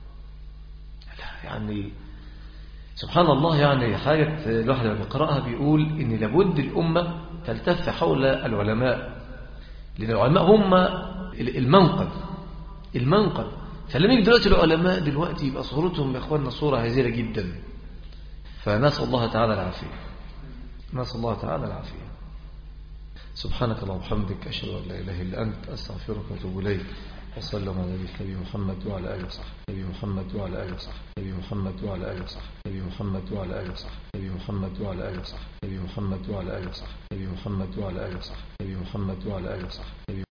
يعني سبحان الله يعني حاجة الواحد لما بيقرأها بيقول إن لابد الأمة تلتف حول العلماء لأن العلماء هم المنقذ المنقذ فلما يجي دلوقتي العلماء دلوقتي يبقى صورتهم يا إخواننا صورة هزيلة جدا فنسأل الله تعالى العافية نسأل الله تعالى العافية سبحانك اللهم وبحمدك أشهد أن لا إله إلا أنت أستغفرك وأتوب إليك وصلى الله على نبي محمد وعلى آله وصحبه نبي محمد وعلى آله وصحبه نبي محمد وعلى آله وصحبه نبي محمد وعلى آله وصحبه نبي محمد وعلى آله وصحبه نبي محمد وعلى آله وصحبه نبي محمد وعلى آله وصحبه نبي محمد وعلى آله وصحبه